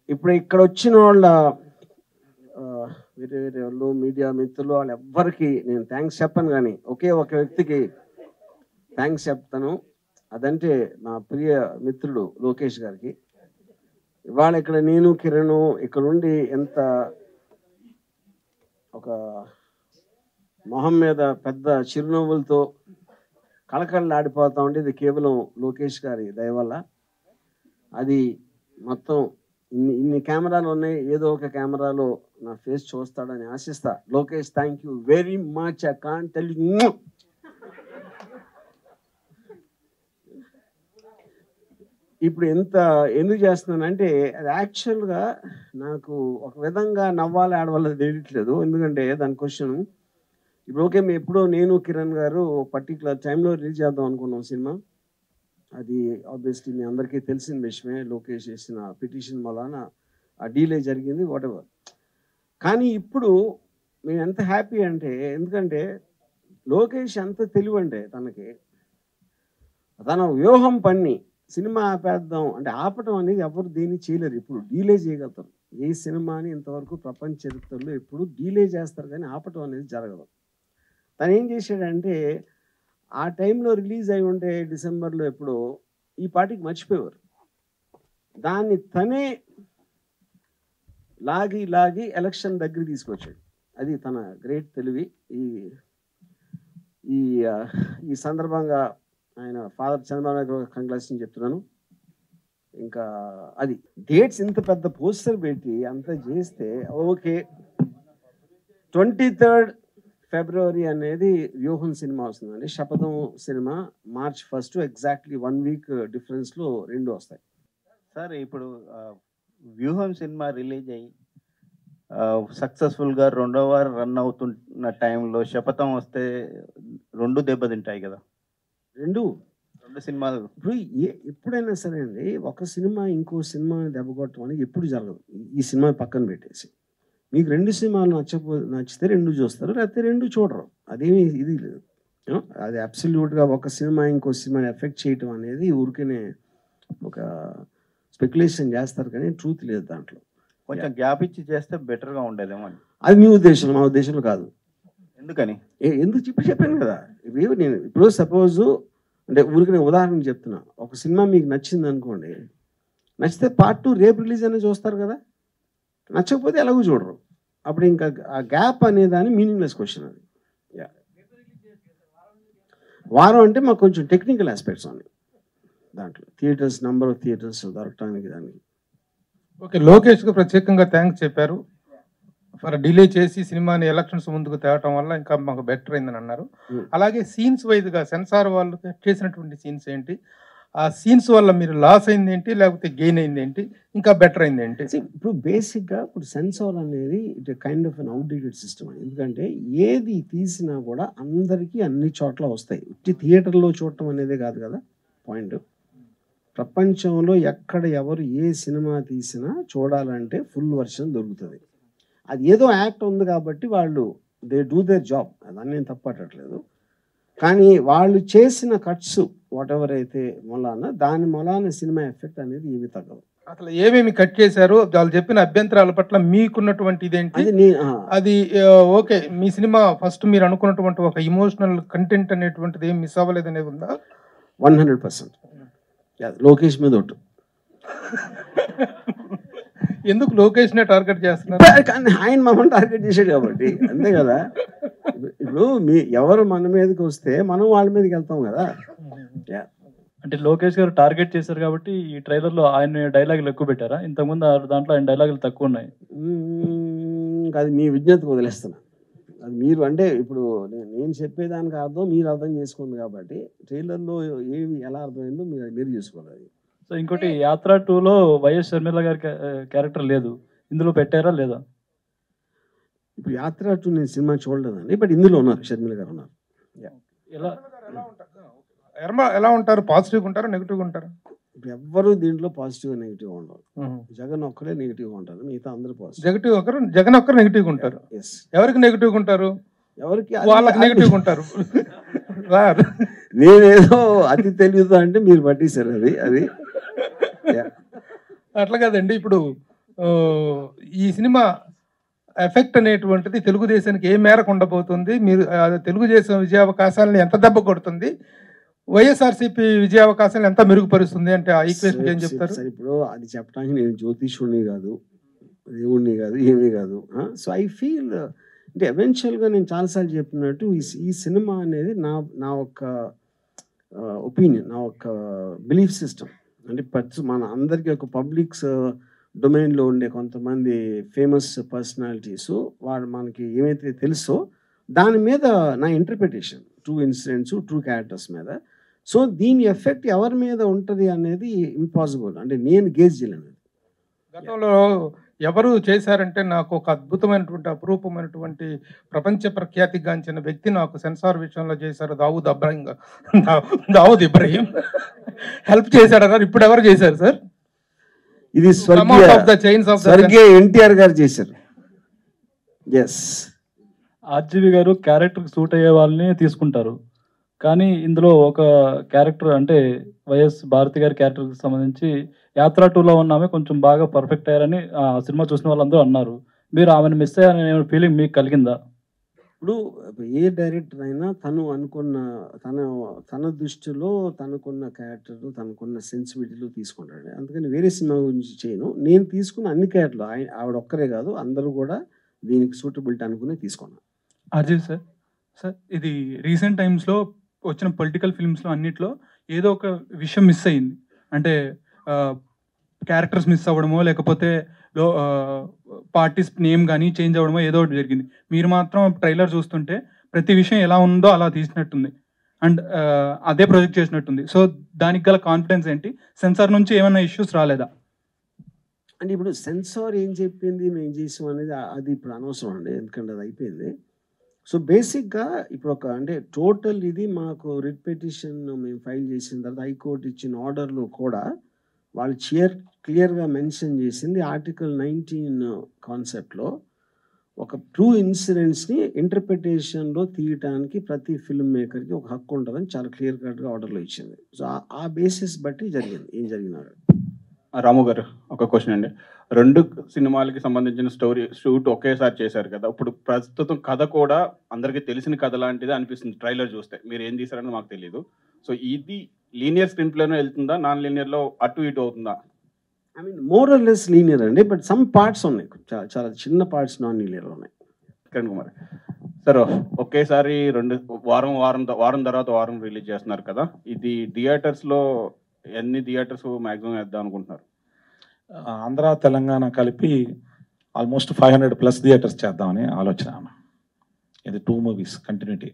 ఇప్పుడు ఇక్కడ వచ్చిన వాళ్ళ ఆ, వేరే వేరే వాళ్ళు మీడియా మిత్రులు వాళ్ళు ఎవ్వరికి నేను థ్యాంక్స్ చెప్పను కానీ ఒకే ఒక వ్యక్తికి థ్యాంక్స్ చెప్తాను అదంటే నా ప్రియ మిత్రుడు లోకేష్ గారికి ఇవాళ ఇక్కడ నేను కిరణ్ ఇక్కడ ఉండి ఎంత ఒక మొహం మీద పెద్ద చిరునవ్వులతో కళకళలాడిపోతా ఉంటే ఇది కేవలం లోకేష్ గారి దయ వల్ల అది మొత్తం ఇన్ని ఇన్ని కెమెరాలు ఉన్నాయి ఏదో ఒక కెమెరాలో నా ఫేస్ చూస్తాడని ఆశిస్తా Lokesh thank you very much I can tell ఇప్పుడు ఎంత ఎందుకు చేస్తున్నానంటే అది యాక్చువల్గా నాకు ఒక విధంగా నవ్వాలి ఆడవాళ్ళది తెలియట్లేదు ఎందుకంటే దాని క్వశ్చన్ ఇప్పుడు ఓకే మేము ఎప్పుడో నేను కిరణ్ గారు పర్టికులర్ టైంలో రిలీజ్ చేద్దాం అనుకున్నాం సినిమా అది ఆబ్వియస్లీ మీ అందరికీ తెలిసిన విషయమే లోకేష్ చేసిన పిటిషన్ వలన ఆ డీలే జరిగింది వాట్ ఎవర్ కానీ ఇప్పుడు మేము ఎంత హ్యాపీ అంటే ఎందుకంటే లోకేష్ ఎంత తెలివంటే తనకి తన వ్యూహం పన్ని సినిమా ఆపేద్దాం అంటే ఆపటం అనేది ఎవరు దేన్ని చేయలేరు ఇప్పుడు డీలే చేయగలుగుతారు ఏ సినిమాని ఇంతవరకు ప్రపంచ చరిత్రలో ఎప్పుడు డీలే చేస్తారు కానీ ఆపటం అనేది జరగదు తను ఏం చేశాడంటే ఆ టైంలో రిలీజ్ అయి ఉంటే డిసెంబర్లో ఎప్పుడో ఈ పాటికి మర్చిపోయేవారు దాన్ని తనే లాగి లాగి ఎలక్షన్ దగ్గర తీసుకొచ్చాడు అది తన గ్రేట్ తెలివి ఈ ఈ ఆ, ఈ సందర్భంగా ఆయన ఫాదర్ చంద్రబాబు నాయుడు కంగ్రాచులేషన్ చెప్తున్నాను ఇంకా అది డేట్స్ ఇంత పెద్ద పోస్టర్ పెట్టి అంత చేస్తే ఓకే ట్వంటీ థర్డ్ ఫిబ్రవరి అనేది వ్యూహం సినిమా వస్తుందండి Sapatham cinema March first exactly one week డిఫరెన్స్లో రెండు వస్తాయి సార్ ఇప్పుడు ఆ, వ్యూహం సినిమా రిలీజ్ అయ్యి సక్సెస్ఫుల్గా రెండో వారం రన్ అవుతున్న టైంలో శపథం వస్తే రెండు దెబ్బతింటాయి కదా రెండు రెండు సినిమాలు ఇప్పుడు ఏ ఎప్పుడైనా సరే అండి ఒక సినిమా ఇంకో సినిమా దెబ్బ కొట్టడం అనేది ఎప్పుడు జరగదు ఈ- ఈ సినిమా పక్కన పెట్టేసి మీకు రెండు సినిమాలు నచ్చపో నచ్చితే రెండు చూస్తారు లేకపోతే రెండు చూడరు అదేమి ఇది లేదు You know, అది అబ్సల్యూట్గా ఒక సినిమా ఇంకో సినిమాని ఎఫెక్ట్ చేయటం అనేది ఊరికనే ఒక స్పెక్యులేషన్ చేస్తారు కానీ ట్రూత్ లేదు దాంట్లో కొంచెం గ్యాప్ ఇచ్చి చేస్తే బెటర్గా ఉండేదేమో అని అది మీ ఉద్దేశం మా ఉద్దేశంలో కాదు ఎందుకని ఏ- ఎందుకు చెప్పి చెప్పాను కదా ఇప్పుడు నేను ఇప్పుడు సపోజ్ అంటే ఊరికి నేను ఉదాహరణ చెప్తున్నా ఒక సినిమా మీకు నచ్చింది అనుకోండి నచ్చితే పార్ట్ టూ రేపు రిలీజ్ అనేది చూస్తారు కదా నచ్చకపోతే ఎలాగో చూడరు అప్పుడు ఇంకా ఆ గ్యాప్ అనే దాని మీనింగ్లెస్ క్వశ్చన్ అది Yeah. వారం అంటే మాకు కొంచెం టెక్నికల్ ఆస్పెక్ట్స్ ఉన్నాయి దాంట్లో థియేటర్స్ నెంబర్ ఆఫ్ థియేటర్స్ దొరకటానికి దానికి ఓకే లోకేష్ కు ప్రత్యేకంగా థ్యాంక్స్ చెప్పారు ఫర్ డిలే చేసి సినిమాని ఎలక్షన్స్ ముందుకు తేవటం వల్ల ఇంకా మాకు బెటర్ అయిందని అన్నారు Hmm. అలాగే సీన్స్ వైజ్ గా సెన్సార్ వాళ్ళు చేసినటువంటి సీన్స్ ఏంటి ఆ సీన్స్ వల్ల మీరు లాస్ అయింది ఏంటి లేకపోతే గెయిన్ అయింది ఏంటి ఇంకా బెటర్ అయింది ఏంటి See, ఇప్పుడు బేసిక్గా ఇప్పుడు సెన్సార్ అనేది it kind of an outdated system ఎందుకంటే ఏది తీసినా కూడా అందరికీ అన్ని చోట్ల వస్తాయి ఉట్టి థియేటర్లో చూడటం అనేదే కాదు కదా పాయింట్ ప్రపంచంలో ఎక్కడ ఎవరు ఏ సినిమా తీసినా చూడాలంటే ఫుల్ వర్షన్ దొరుకుతుంది అది ఏదో యాక్ట్ ఉంది కాబట్టి వాళ్ళు దే డూ దేర్ జాబ్ దాన్ని నేను తప్పట్టట్లేదు కానీ వాళ్ళు చేసిన కట్స్ వాట్ ఎవర్ అయితే మొలాన దాని మొలాన సినిమా ఎఫెక్ట్ అనేది ఏమీ తగ్గదు అసలు ఏమేమి కట్ చేశారు వాళ్ళు చెప్పిన అభ్యంతరాల పట్ల మీకున్నటువంటి ఇదేంటి అది నీ ఆ, అది ఆ, ఓకే మీ సినిమా ఫస్ట్ మీరు అనుకున్నటువంటి ఒక ఇమోషనల్ కంటెంట్ అనేటువంటిది ఏం మిస్ అవ్వలేదు అనేది ఉందా వన్ హండ్రెడ్ పర్సెంట్ లోకేష్ మీద ఒట్టు ఎందుకు లోకేష్ నే టార్గెట్ చేస్తున్నారు కానీ ఆయన మమ్మల్ని టార్గెట్ చేశాడు కాబట్టి అంతే కదా ఇప్పుడు మీ ఎవరు మన మీదకి వస్తే మనం వాళ్ళ మీదకి వెళ్తాం కదా Yeah. అంటే లోకేష్ గారు టార్గెట్ చేశారు కాబట్టి ఈ ట్రైలర్ లో ఆయన డైలాగులు ఎక్కువ పెట్టారా ఇంతకుముందు ఆ దాంట్లో ఆయన డైలాగులు తక్కువ ఉన్నాయి మ్మ్, అది మీ విజ్ఞతకు వదిలేస్తున్నా అది మీరు అంటే ఇప్పుడు నేను నేను చెప్పేదానికి అర్థం మీరు అర్థం చేసుకోండి కాబట్టి ట్రైలర్లో ఏమి ఎలా అర్థమైందో మీరు మీరు చూసుకోవాలి అది సో ఇంకోటి యాత్ర టూలో వైఎస్ షర్మిల గారి క్యారెక్టర్ లేదు ఇందులో పెట్టారా లేదా ఇప్పుడు యాత్ర టూ నేను సినిమా చూడలేదండి బట్ ఇందులో ఉన్నారు షర్మిల గారు ఉన్నారు ఎలా ఎర్మ ఎలా ఉంటారు పాజిటివ్ ఉంటారా నెగిటివ్ ఉంటారా ఇప్పుడు ఎవ్వరు దీంట్లో పాజిటివ్ నెగిటివ్ ఉండరు జగన్ ఒక్కడే నెగిటివ్ ఉంటారు మిగతా అందరూ పాజిటివ్ నెగిటివ్ ఒకరు జగన్ ఒక్కరు నెగిటివ్ ఉంటారు ఎస్ ఎవరికి నెగిటివ్ ఉంటారు ఎవరికి అది- వాళ్ళకి అది- నెగిటివ్ ఉంటారు రారు. నేనేదో అతి తెలియదు అంటే మీరు పట్టేశారు అది అది Yeah. అట్లా కాదండి ఇప్పుడు ఆ, ఈ సినిమా ఎఫెక్ట్ అనేటువంటిది తెలుగుదేశానికి ఏ మేరకు ఉండబోతుంది మీరు ఆ, తెలుగుదేశం విజయావకాశాలను ఎంత దెబ్బ కొడుతుంది వైఎస్ఆర్సీపీ విజయావకాశాలను ఎంత మెరుగుపరుస్తుంది అంటే ఆ ఈక్వేషన్ ఏం చెప్తారు సరే ఇప్పుడు అది చెప్పడానికి నేను జ్యోతిషుడిని కాదు దేవుణ్ణి కాదు ఏమీ కాదు సో ఐ ఫీల్ అంటే ఎవెన్చువల్గా నేను చాలాసార్లు చెప్పినట్టు ఈ ఈ సినిమా అనేది నా నా ఒక ఒపీనియన్ నా ఒక బిలీఫ్ సిస్టమ్ అంటే ప్రతి మన అందరికీ ఒక పబ్లిక్స్ డొమైన్లో ఉండే కొంతమంది ఫేమస్ పర్సనాలిటీస్ వాడు మనకి ఏమైతే తెలుసో దాని మీద నా interpretation true incidents true characters మీద సో దీని ఎఫెక్ట్ ఎవరి మీద ఉంటుంది అనేది ఇంపాసిబుల్ అంటే నేను గేజ్ చేయలేను గతంలో ఎవరు చేశారంటే నాకు ఒక అద్భుతమైనటువంటి అపురూపమైనటువంటి ప్రపంచ ప్రఖ్యాతిగాంచిన వ్యక్తి నాకు సెన్సార్ విషయంలో చేశారు దావుద్ అబ్రాహిం గా- దా- దావుద్ ఇబ్రాహిం హెల్ప్ చేశాడన్నారు ఇప్పుడు ఎవరు చేశారు సార్ ఇది Come out of the స్వర్గీయ chains of the స్వర్గీయ ఎన్టీఆర్ గారు చేశారు ఎస్ ఆర్జీవి గారు క్యారెక్టర్కి సూట్ అయ్యే వాళ్ళని తీసుకుంటారు కానీ ఇందులో ఒక క్యారెక్టర్ అంటే వైఎస్ భారతి గారి క్యారెక్టర్కి సంబంధించి యాత్ర టూలో ఉన్న ఆమె కొంచెం బాగా పర్ఫెక్ట్ అయ్యారని ఆ సినిమా చూసిన వాళ్ళందరూ అన్నారు మీరు ఆమెను మిస్ అయ్యారనే ఫీలింగ్ మీకు కలిగిందా ఇప్పుడు ఏ డైరెక్టర్ అయినా తను అనుకున్న తన తన దృష్టిలో తనకున్న క్యారెక్టర్ తనకున్న సెన్సిబిలిటీలు తీసుకుంటాడు అందుకని వేరే సినిమా గురించి చేయను నేను తీసుకున్న అన్ని క్యారెక్టర్లు ఆయన ఆవిడ ఒక్కరే కాదు అందరూ కూడా దీనికి సూటబిలిటీ అనుకునే తీసుకున్నాను అర్జున్ సార్ సార్ ఇది రీసెంట్ టైమ్స్లో వచ్చిన పొలిటికల్ ఫిల్మ్స్లో అన్నిట్లో ఏదో ఒక విషయం మిస్ అయింది అంటే క్యారెక్టర్స్ మిస్ అవ్వడమో లేకపోతే లో పార్టీస్ నేమ్ కానీ చేంజ్ అవ్వడమో ఏదో ఒకటి జరిగింది మీరు మాత్రం ట్రైలర్ చూస్తుంటే ప్రతి విషయం ఎలా ఉందో అలా తీసినట్టుంది అండ్ అదే ప్రొజెక్ట్ చేసినట్టుంది సో దానికి గల కాన్ఫిడెన్స్ ఏంటి సెన్సార్ నుంచి ఏమైనా ఇష్యూస్ రాలేదా అంటే ఇప్పుడు సెన్సార్ ఏం చెప్పింది మేము చేసాం అనేది ఆ- అది ఇప్పుడు అనవసరం అండి ఎందుకంటే అది అయిపోయింది సో బేసిక్గా ఇప్పుడు ఒక అంటే టోటల్ ఇది మాకు రిట్ పిటిషన్ మేము ఫైల్ చేసిన తర్వాత హైకోర్టు ఇచ్చిన ఆర్డర్లో కూడా వాళ్ళు క్లియర్ క్లియర్గా మెన్షన్ చేసింది ఆర్టికల్ నైన్టీన్ కాన్సెప్ట్లో ఒక ట్రూ ఇన్సిడెంట్స్ని ఇంటర్ప్రిటేషన్లో తీయటానికి ప్రతి ఫిల్మ్ మేకర్కి ఒక హక్కు ఉంటుందని చాలా క్లియర్ కట్గా ఆర్డర్లో ఇచ్చింది సో ఆ- ఆ బేసిస్ బట్టి జరిగింది ఏం జరిగినా రాము గారు ఒక క్వశ్చన్ అండి రెండు సినిమాలకి సంబంధించిన స్టోరీ షూట్ ఒకేసారి చేశారు కదా ఇప్పుడు ప్రస్తుతం కథ కూడా అందరికీ తెలిసిన కథ లాంటిది అనిపిస్తుంది ట్రైలర్ చూస్తే మీరు ఏం తీసారని మాకు తెలియదు సో ఇది లీనియర్ స్క్రీన్ ప్లేలో వెళ్తుందా నాన్ లీనియర్లో అటు ఇటు అవుతుందా I mean more or less linear అండి బట్ సమ్ పార్ట్స్ ఉన్నాయి చాలా చాలా చిన్న పార్ట్స్ నాన్ లీనియర్ ఉన్నాయి కిరణ్ కుమార్ సార్ ఒకేసారి రెండు వారం వారం త- వారం తర్వాత వారం రిలీజ్ చేస్తున్నారు కదా ఇది థియేటర్స్లో ఎన్ని థియేటర్స్ మ్యాక్సిమం వేద్దాం అనుకుంటున్నారు ఆంధ్ర తెలంగాణ కలిపి almost five hundred plus theatres చేద్దామని ఆలోచన ఇది టూ మూవీస్ కంటిన్యూటీ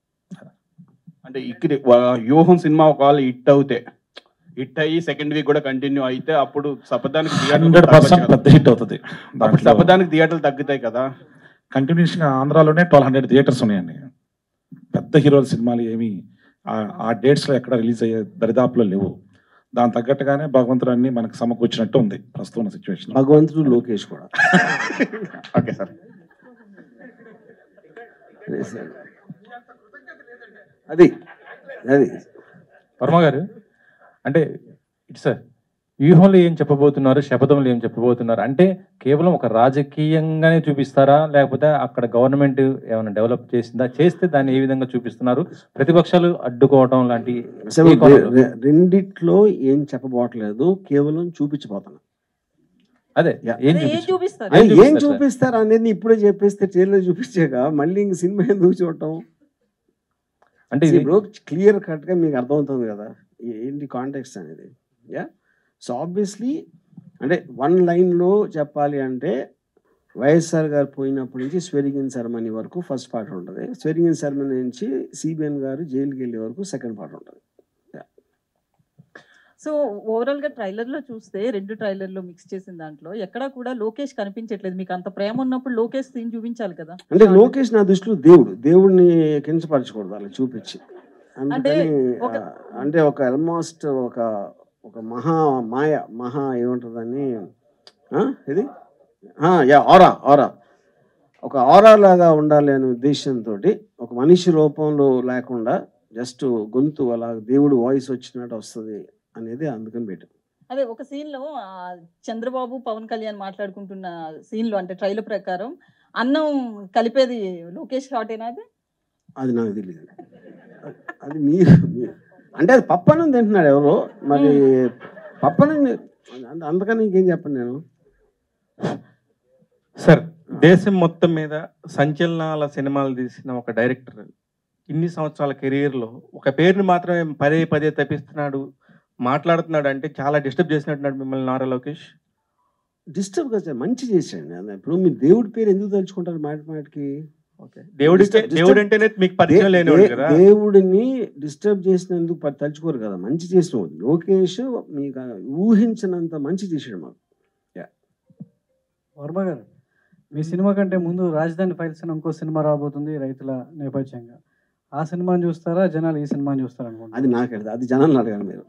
అంటే ఇక్కడ వా- వ్యూహం సినిమా ఒకవేళ హిట్ అవుతే హిట్ అయ్యి సెకండ్ వీక్ కూడా కంటిన్యూ అయితే అప్పుడు సపదానికి థియేటర్లు హండ్రెడ్ పర్సెంట్ తగ్గొచ్చు కదా. పెద్ద హిట్ అవుతుంది అప్పుడు దాంట్లో సపదానికి థియేటర్లు తగ్గుతాయి కదా కంటిన్యూషన్ ఆంధ్రాలోనే ట్వెల్వ్ హండ్రెడ్ థియేటర్స్ ఉన్నాయండి పెద్ద హీరోల సినిమాలు ఏమి ఆ- ఆ డేట్స్లో ఎక్కడ రిలీజ్ అయ్యే దరిదాపులో లేవు దాని తగ్గట్టుగానే భగవంతుడు అన్ని మనకు సమకూర్చినట్టు ఉంది ప్రస్తుతం ఉన్న సిచ్యువేషన్ భగవంతుడు లోకేష్ కూడా ఓకే సార్ అదే సార్. అది అది వర్మ గారు అంటే ఇటు సార్ వ్యూహంలో ఏం చెప్పబోతున్నారు శపథంలో ఏం చెప్పబోతున్నారు అంటే కేవలం ఒక రాజకీయంగానే చూపిస్తారా లేకపోతే అక్కడ గవర్నమెంట్ ఏమైనా డెవలప్ చేసిందా చేస్తే దాన్ని ఏ విధంగా చూపిస్తున్నారు ప్రతిపక్షాలు అడ్డుకోవటం లాంటి అసలు ఏ కోణంలో? రె- రెండిట్లో ఏం చెప్పబోట్లేదు కేవలం చూపించబోతున్నా అదే Yeah. ఏం అదే ఏం చూపిస్తారు చూపిస్తారు ఏం ఏం చూపిస్తారు సార్? చూపిస్తారు అనేది ఇప్పుడే చెప్పేస్తే ట్రైలర్ చూపించాక మళ్ళీ ఇంక సినిమా ఎందుకు చూడటం అంటే ఇది ఇప్పుడు క్లియర్ కట్గా మీకు అర్థమవుతుంది కదా ఏ- ఏంటి కాంటెక్స్ట్ అనేది యా సో ఆబ్వియస్లీ అంటే వన్ లైన్లో చెప్పాలి అంటే వైఎస్ఆర్ గారు పోయినప్పటి నుంచి స్వెరిగిన్ సెరమనీ వరకు ఫస్ట్ పార్ట్ ఉంటుంది స్వెరిగిన్ సెరమనీ నుంచి సిబిఎన్ గారు జైలుకి వెళ్ళే వరకు సెకండ్ పార్ట్ ఉంటుంది సో ఓవరాల్ గా ట్రైలర్ లో చూస్తే రెండు ట్రైలర్ లో మిక్స్ చేసిన దాంట్లో ఎక్కడా కూడా లోకేష్ కనిపించట్లేదు మీకు అంత ప్రేమ ఉన్నప్పుడు లోకేష్ సీన్ చూపించాలి కదా అంటే లోకేష్ నా దృష్టిలో దేవుడు దేవుడిని కించపరచకూడదు అలా చూపించి అందుకని ఒక- ఆ, అంటే ఒక ఆల్మోస్ట్ ఒక ఒక మహా మాయ మహా ఏముంటుందని ఆ, ఇది ఆ, యా ఆరా ఆరా ఒక ఆరా లాగా ఉండాలి అనే ఉద్దేశంతో ఒక మనిషి రూపంలో లేకుండా జస్ట్ గొంతు అలా దేవుడు వాయిస్ వచ్చినట్టు వస్తుంది అనేది అందుకని పెట్టాం అదే ఒక సీన్ లో ఆ, చంద్రబాబు పవన్ కళ్యాణ్ మాట్లాడుకుంటున్న సీన్ లో అంటే ట్రైలర్ ప్రకారం అన్నం కలిపేది లోకేష్ షాటేనా అది అది నాకు తెలియదు అది మీరు మీరు- అంటే అది పప్పనం తింటున్నాడు ఎవరో మరి పప్పనం అంత- అందుకని ఇంకేం చెప్పను నేను సార్ దేశం మొత్తం మీద సంచలనాల సినిమాలు తీసిన ఒక డైరెక్టర్ ఇన్ని సంవత్సరాల కెరీర్లో ఒక పేరుని మాత్రమే పదే పదే తప్పిస్తున్నాడు మాట్లాడుతున్నాడు అంటే చాలా డిస్టర్బ్ చేసినట్టున్నాడు మిమ్మల్ని నారా లోకేష్ డిస్టర్బ్ కదా సార్, మంచి చేశాడు అది ఇప్పుడు మీరు దేవుడి పేరు ఎందుకు తలుచుకుంటారు మాటి మాటికి దేవుడికి Disturb- దేవుడు అంటేనే మీకు పరిచయం దే- లేనివాడు దే- కదా దేవుడిని డిస్టర్బ్ చేసినందుకు ప- తలుచుకోరు కదా మంచి చేసిన వాడు. లోకేష్ మీకు ఊహించినంత మంచి చేసాడు మాకు వర్మ గారు మీ సినిమా కంటే ముందు రాజధాని ఫైల్స్ అని ఇంకో సినిమా రాబోతుంది రైతుల నేపథ్యంగా ఆ సినిమాని చూస్తారా జనాలు ఈ సినిమాని చూస్తారా అనుకుంటా అది నాకు అది జనాలను అడగాలి మీరు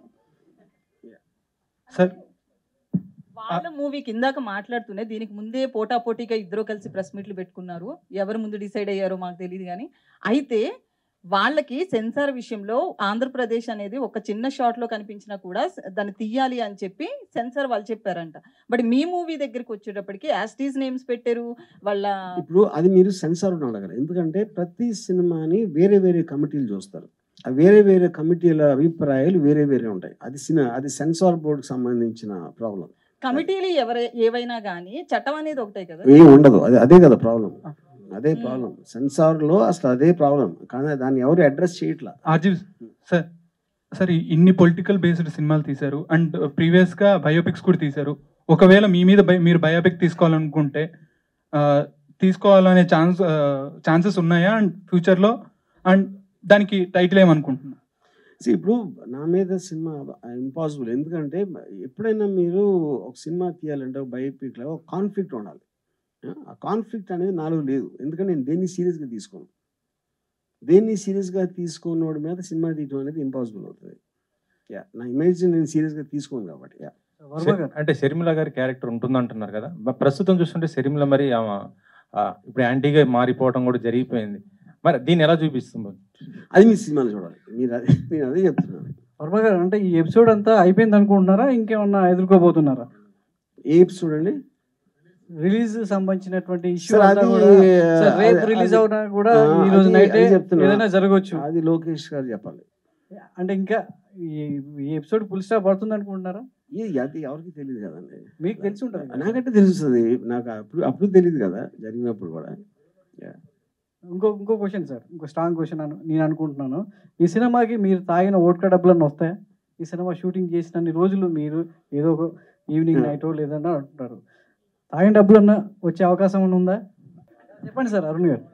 సార్ వాళ్ళ మూవీకి ఇందాక మాట్లాడుతూనే దీనికి ముందే పోటా పోటీగా ఇద్దరు కలిసి ప్రెస్ మీట్లు పెట్టుకున్నారు ఎవరు ముందు డిసైడ్ అయ్యారో మాకు తెలియదు కానీ అయితే వాళ్ళకి సెన్సార్ విషయంలో ఆంధ్రప్రదేశ్ అనేది ఒక చిన్న షాట్ లో కనిపించినా కూడా స- దాన్ని తీయాలి అని చెప్పి సెన్సార్ వాళ్ళు చెప్పారంట బట్ మీ మూవీ దగ్గరికి వచ్చేటప్పటికి యాస్టీస్ నేమ్స్ పెట్టారు వాళ్ళ ఇప్పుడు అది మీరు సెన్సార్ అడగాలి ఎందుకంటే ప్రతి సినిమాని వేరే వేరే కమిటీలు చూస్తారు ఆ వేరే వేరే కమిటీల అభిప్రాయాలు వేరే వేరే ఉంటాయి అది సినిమా అది సెన్సార్ బోర్డుకి సంబంధించిన ప్రాబ్లం కమిటీలు ఎవరై ఏవైనా కానీ చట్టం అనేది ఒకటే కదా ఏం ఉండదు అది అదే కదా ప్రాబ్లం అదే ప్రాబ్లం సెన్సార్ లో అసలు అదే ప్రాబ్లం కానీ దాన్ని ఎవరు అడ్రస్ చేయట్లా ఆర్జీవ్ సార్ సార్ ఈ ఇన్ని పొలిటికల్ బేస్డ్ సినిమాలు తీశారు అండ్ ప్రీవియస్ గా బయోపిక్స్ కూడా తీశారు ఒకవేళ మీ మీద బై- మీరు బయోపిక్ తీసుకోవాలనుకుంటే ఆ, తీసుకోవాలనే ఛాన్స్ ఛాన్సెస్ ఉన్నాయా అండ్ ఫ్యూచర్ లో అండ్ దానికి టైటిల్ ఏమనుకుంటున్నా See, ఇప్పుడు నా మీద సినిమా ఇంపాసిబుల్ ఎందుకంటే ఎప్పుడైనా మీరు ఒక సినిమా తీయాలంటే ఒక బయోపిక్లో ఒక కాన్ఫ్లిక్ట్ ఉండాలి ఆ కాన్ఫ్లిక్ట్ అనేది నాలో లేదు ఎందుకంటే నేను దేన్ని సీరియస్గా తీసుకోను దేన్ని సీరియస్గా తీసుకున్నోడి మీద సినిమా తీయడం అనేది ఇంపాసిబుల్ అవుతుంది యా నా ఇమేజ్ నేను సీరియస్గా తీసుకోను కాబట్టి యా వర్మ గారు అంటే షర్మిల గారి క్యారెక్టర్ ఉంటుంది అంటున్నారు కదా మ- ప్రస్తుతం చూస్తుంటే షర్మిల మరి ఆమె, ఆ, ఇప్పుడు యాంటీగా మారిపోవడం కూడా జరిగిపోయింది మరి దీన్ని ఎలా చూపిస్తుంది అది మీ సినిమాలో చూడాలి మీరు అదే నేను అదే చెప్తున్నాను వర్మ గారు అంటే ఈ ఎపిసోడ్ అంతా అయిపోయింది అనుకుంటున్నారా ఇంకేమన్నా ఎదుర్కోబోతున్నారా ఏ ఎపిసోడ్ అండి రిలీజ్ సంబంధించినటువంటి ఇష్యూ సార్, అంతా అది, కూడా సార్, అది- రేపు రిలీజ్ అది- అవునా కూడా ఆ, ఈ రోజు అది- నైట్ అది చెప్తున్నా. ఏదైనా జరగవచ్చు అది లోకేష్ గారు చెప్పాలి అంటే ఇంకా ఈ ఈ ఎపిసోడ్ ఫుల్ స్టాప్ పడుతుంది అనుకుంటున్నారా ఇది అది ఎవరికి తెలియదు కదండి మీకు తెలిసి ఉంటుంది కదా. నాకంటే తెలుస్తుంది నాకు అప్పుడు అప్పుడు తెలియదు కదా జరిగినప్పుడు కూడా ఇంకో ఇంకో క్వశ్చన్ సార్ ఇంకో స్ట్రాంగ్ క్వశ్చన్ అను నేను అనుకుంటున్నాను ఈ సినిమాకి మీరు తాగిన ఓట్కా డబ్బులన్నీ వస్తాయా ఈ సినిమా షూటింగ్ చేసినన్ని రోజులు మీరు ఏదో ఒక ఈవినింగ్ నైట్ లేదన్నా అంటారు తాగిన డబ్బులన్నా వచ్చే అవకాశం ఏమైనా ఉందా చెప్పండి సార్ అరుణ్ గారు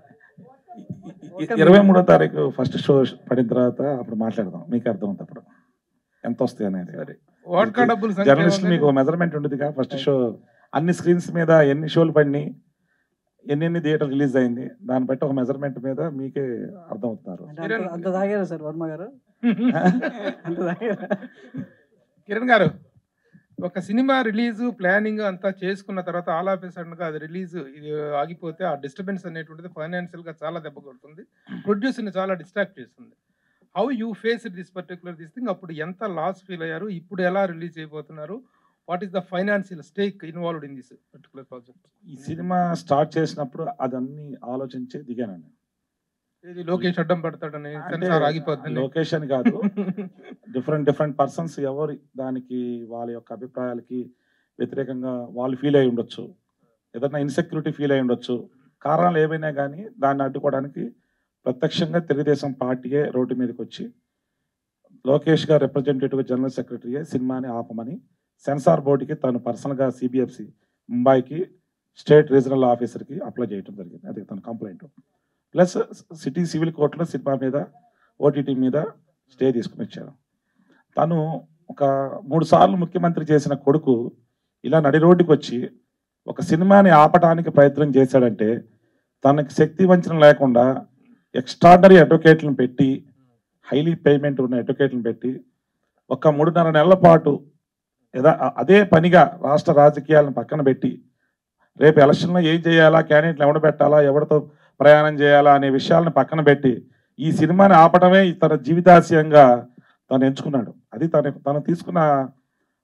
ఇరవై మూడో తారీఖు ఫస్ట్ షో పడిన తర్వాత అప్పుడు మాట్లాడదాం మీకు అర్థమవుతుంది అప్పుడు ఎంత వస్తాయి అనేది వాట్కా డబ్బులు సంఖ్య జర్నలిస్ట్ ఏముంది? మీకు మెజర్మెంట్ ఉండదుగా ఫస్ట్ షో అన్ని స్క్రీన్స్ మీద ఎన్ని షోలు పడినాయి ఎన్ని ఎన్ని థియేటర్ రిలీజ్ అయింది దాన్ని బట్టి ఒక మెజర్మెంట్ మీద మీకే అర్థమవుతున్నారు అంటే అంత- అంత తాగారా సార్ వర్మ గారు అంత తాగారా కిరణ్ గారు ఒక సినిమా రిలీజ్ ప్లానింగ్ అంతా చేసుకున్న తర్వాత ఆల్ ఆఫ్ సడన్ గా అది రిలీజ్ ఇది ఆగిపోతే ఆ డిస్టర్బెన్స్ అనేటువంటిది ఫైనాన్షియల్ గా చాలా దెబ్బ కొడుతుంది ప్రొడ్యూసర్ ని చాలా డిస్ట్రాక్ట్ చేస్తుంది how you face this particular this thing అప్పుడు ఎంత లాస్ ఫీల్ అయ్యారు ఇప్పుడు ఎలా రిలీజ్ అయిపోతున్నారు what is the financial stake involved in this particular project ఈ సినిమా స్టార్ట్ చేసినప్పుడు అదన్నీ ఆలోచించి దిగానండి ఇది లోకేష్ అడ్డం పడతాడని అంటే సెన్సార్ ఆగిపోతుంది లొకేషన్ కాదు డిఫరెంట్ డిఫరెంట్ పర్సన్స్ ఎవరు దానికి వాళ్ళ యొక్క అభిప్రాయాలకి వ్యతిరేకంగా వాళ్ళు ఫీల్ అయి ఉండొచ్చు ఏదైనా ఇన్సెక్యూరిటీ ఫీల్ అయి ఉండొచ్చు కారణాలు ఏవైనా కానీ దాన్ని అడ్డుకోవడానికి ప్రత్యక్షంగా తెలుగుదేశం పార్టీయే రోడ్డు మీదకి వచ్చి లోకేష్ గారు రిప్రజెంటేటివ్ జనరల్ సెక్రటరీయే సినిమాని ఆపమని సెన్సార్ బోర్డుకి తను పర్సనల్గా సిబిఎఫ్సి ముంబైకి స్టేట్ రీజనల్ ఆఫీసర్కి అప్లై చేయడం జరిగింది అది తన కంప్లైంట్ ప్లస్ సిటీ సివిల్ కోర్టులో సినిమా మీద ఓటీటీ మీద స్టే తీసుకుని వచ్చారు తను ఒక మూడు సార్లు ముఖ్యమంత్రి చేసిన కొడుకు ఇలా నడి రోడ్డుకి వచ్చి ఒక సినిమాని ఆపడానికి ప్రయత్నం చేశాడంటే తనకి శక్తి వంచన లేకుండా ఎక్స్ట్రాడనరీ అడ్వకేట్లను పెట్టి హైలీ పేమెంట్ ఉన్న అడ్వకేట్లను పెట్టి ఒక మూడున్నర నెలల పాటు యథా అదే పనిగా రాష్ట్ర రాజకీయాలను పక్కన పెట్టి రేపు ఎలక్షన్లో ఏం చేయాలా క్యాండిడేట్లు ఎవడ పెట్టాలా ఎవరితో ప్రయాణం చేయాలా అనే విషయాలను పక్కన పెట్టి ఈ సినిమాని ఆపడమే తన జీవితాశయంగా తను ఎంచుకున్నాడు అది తన తను తీసుకున్న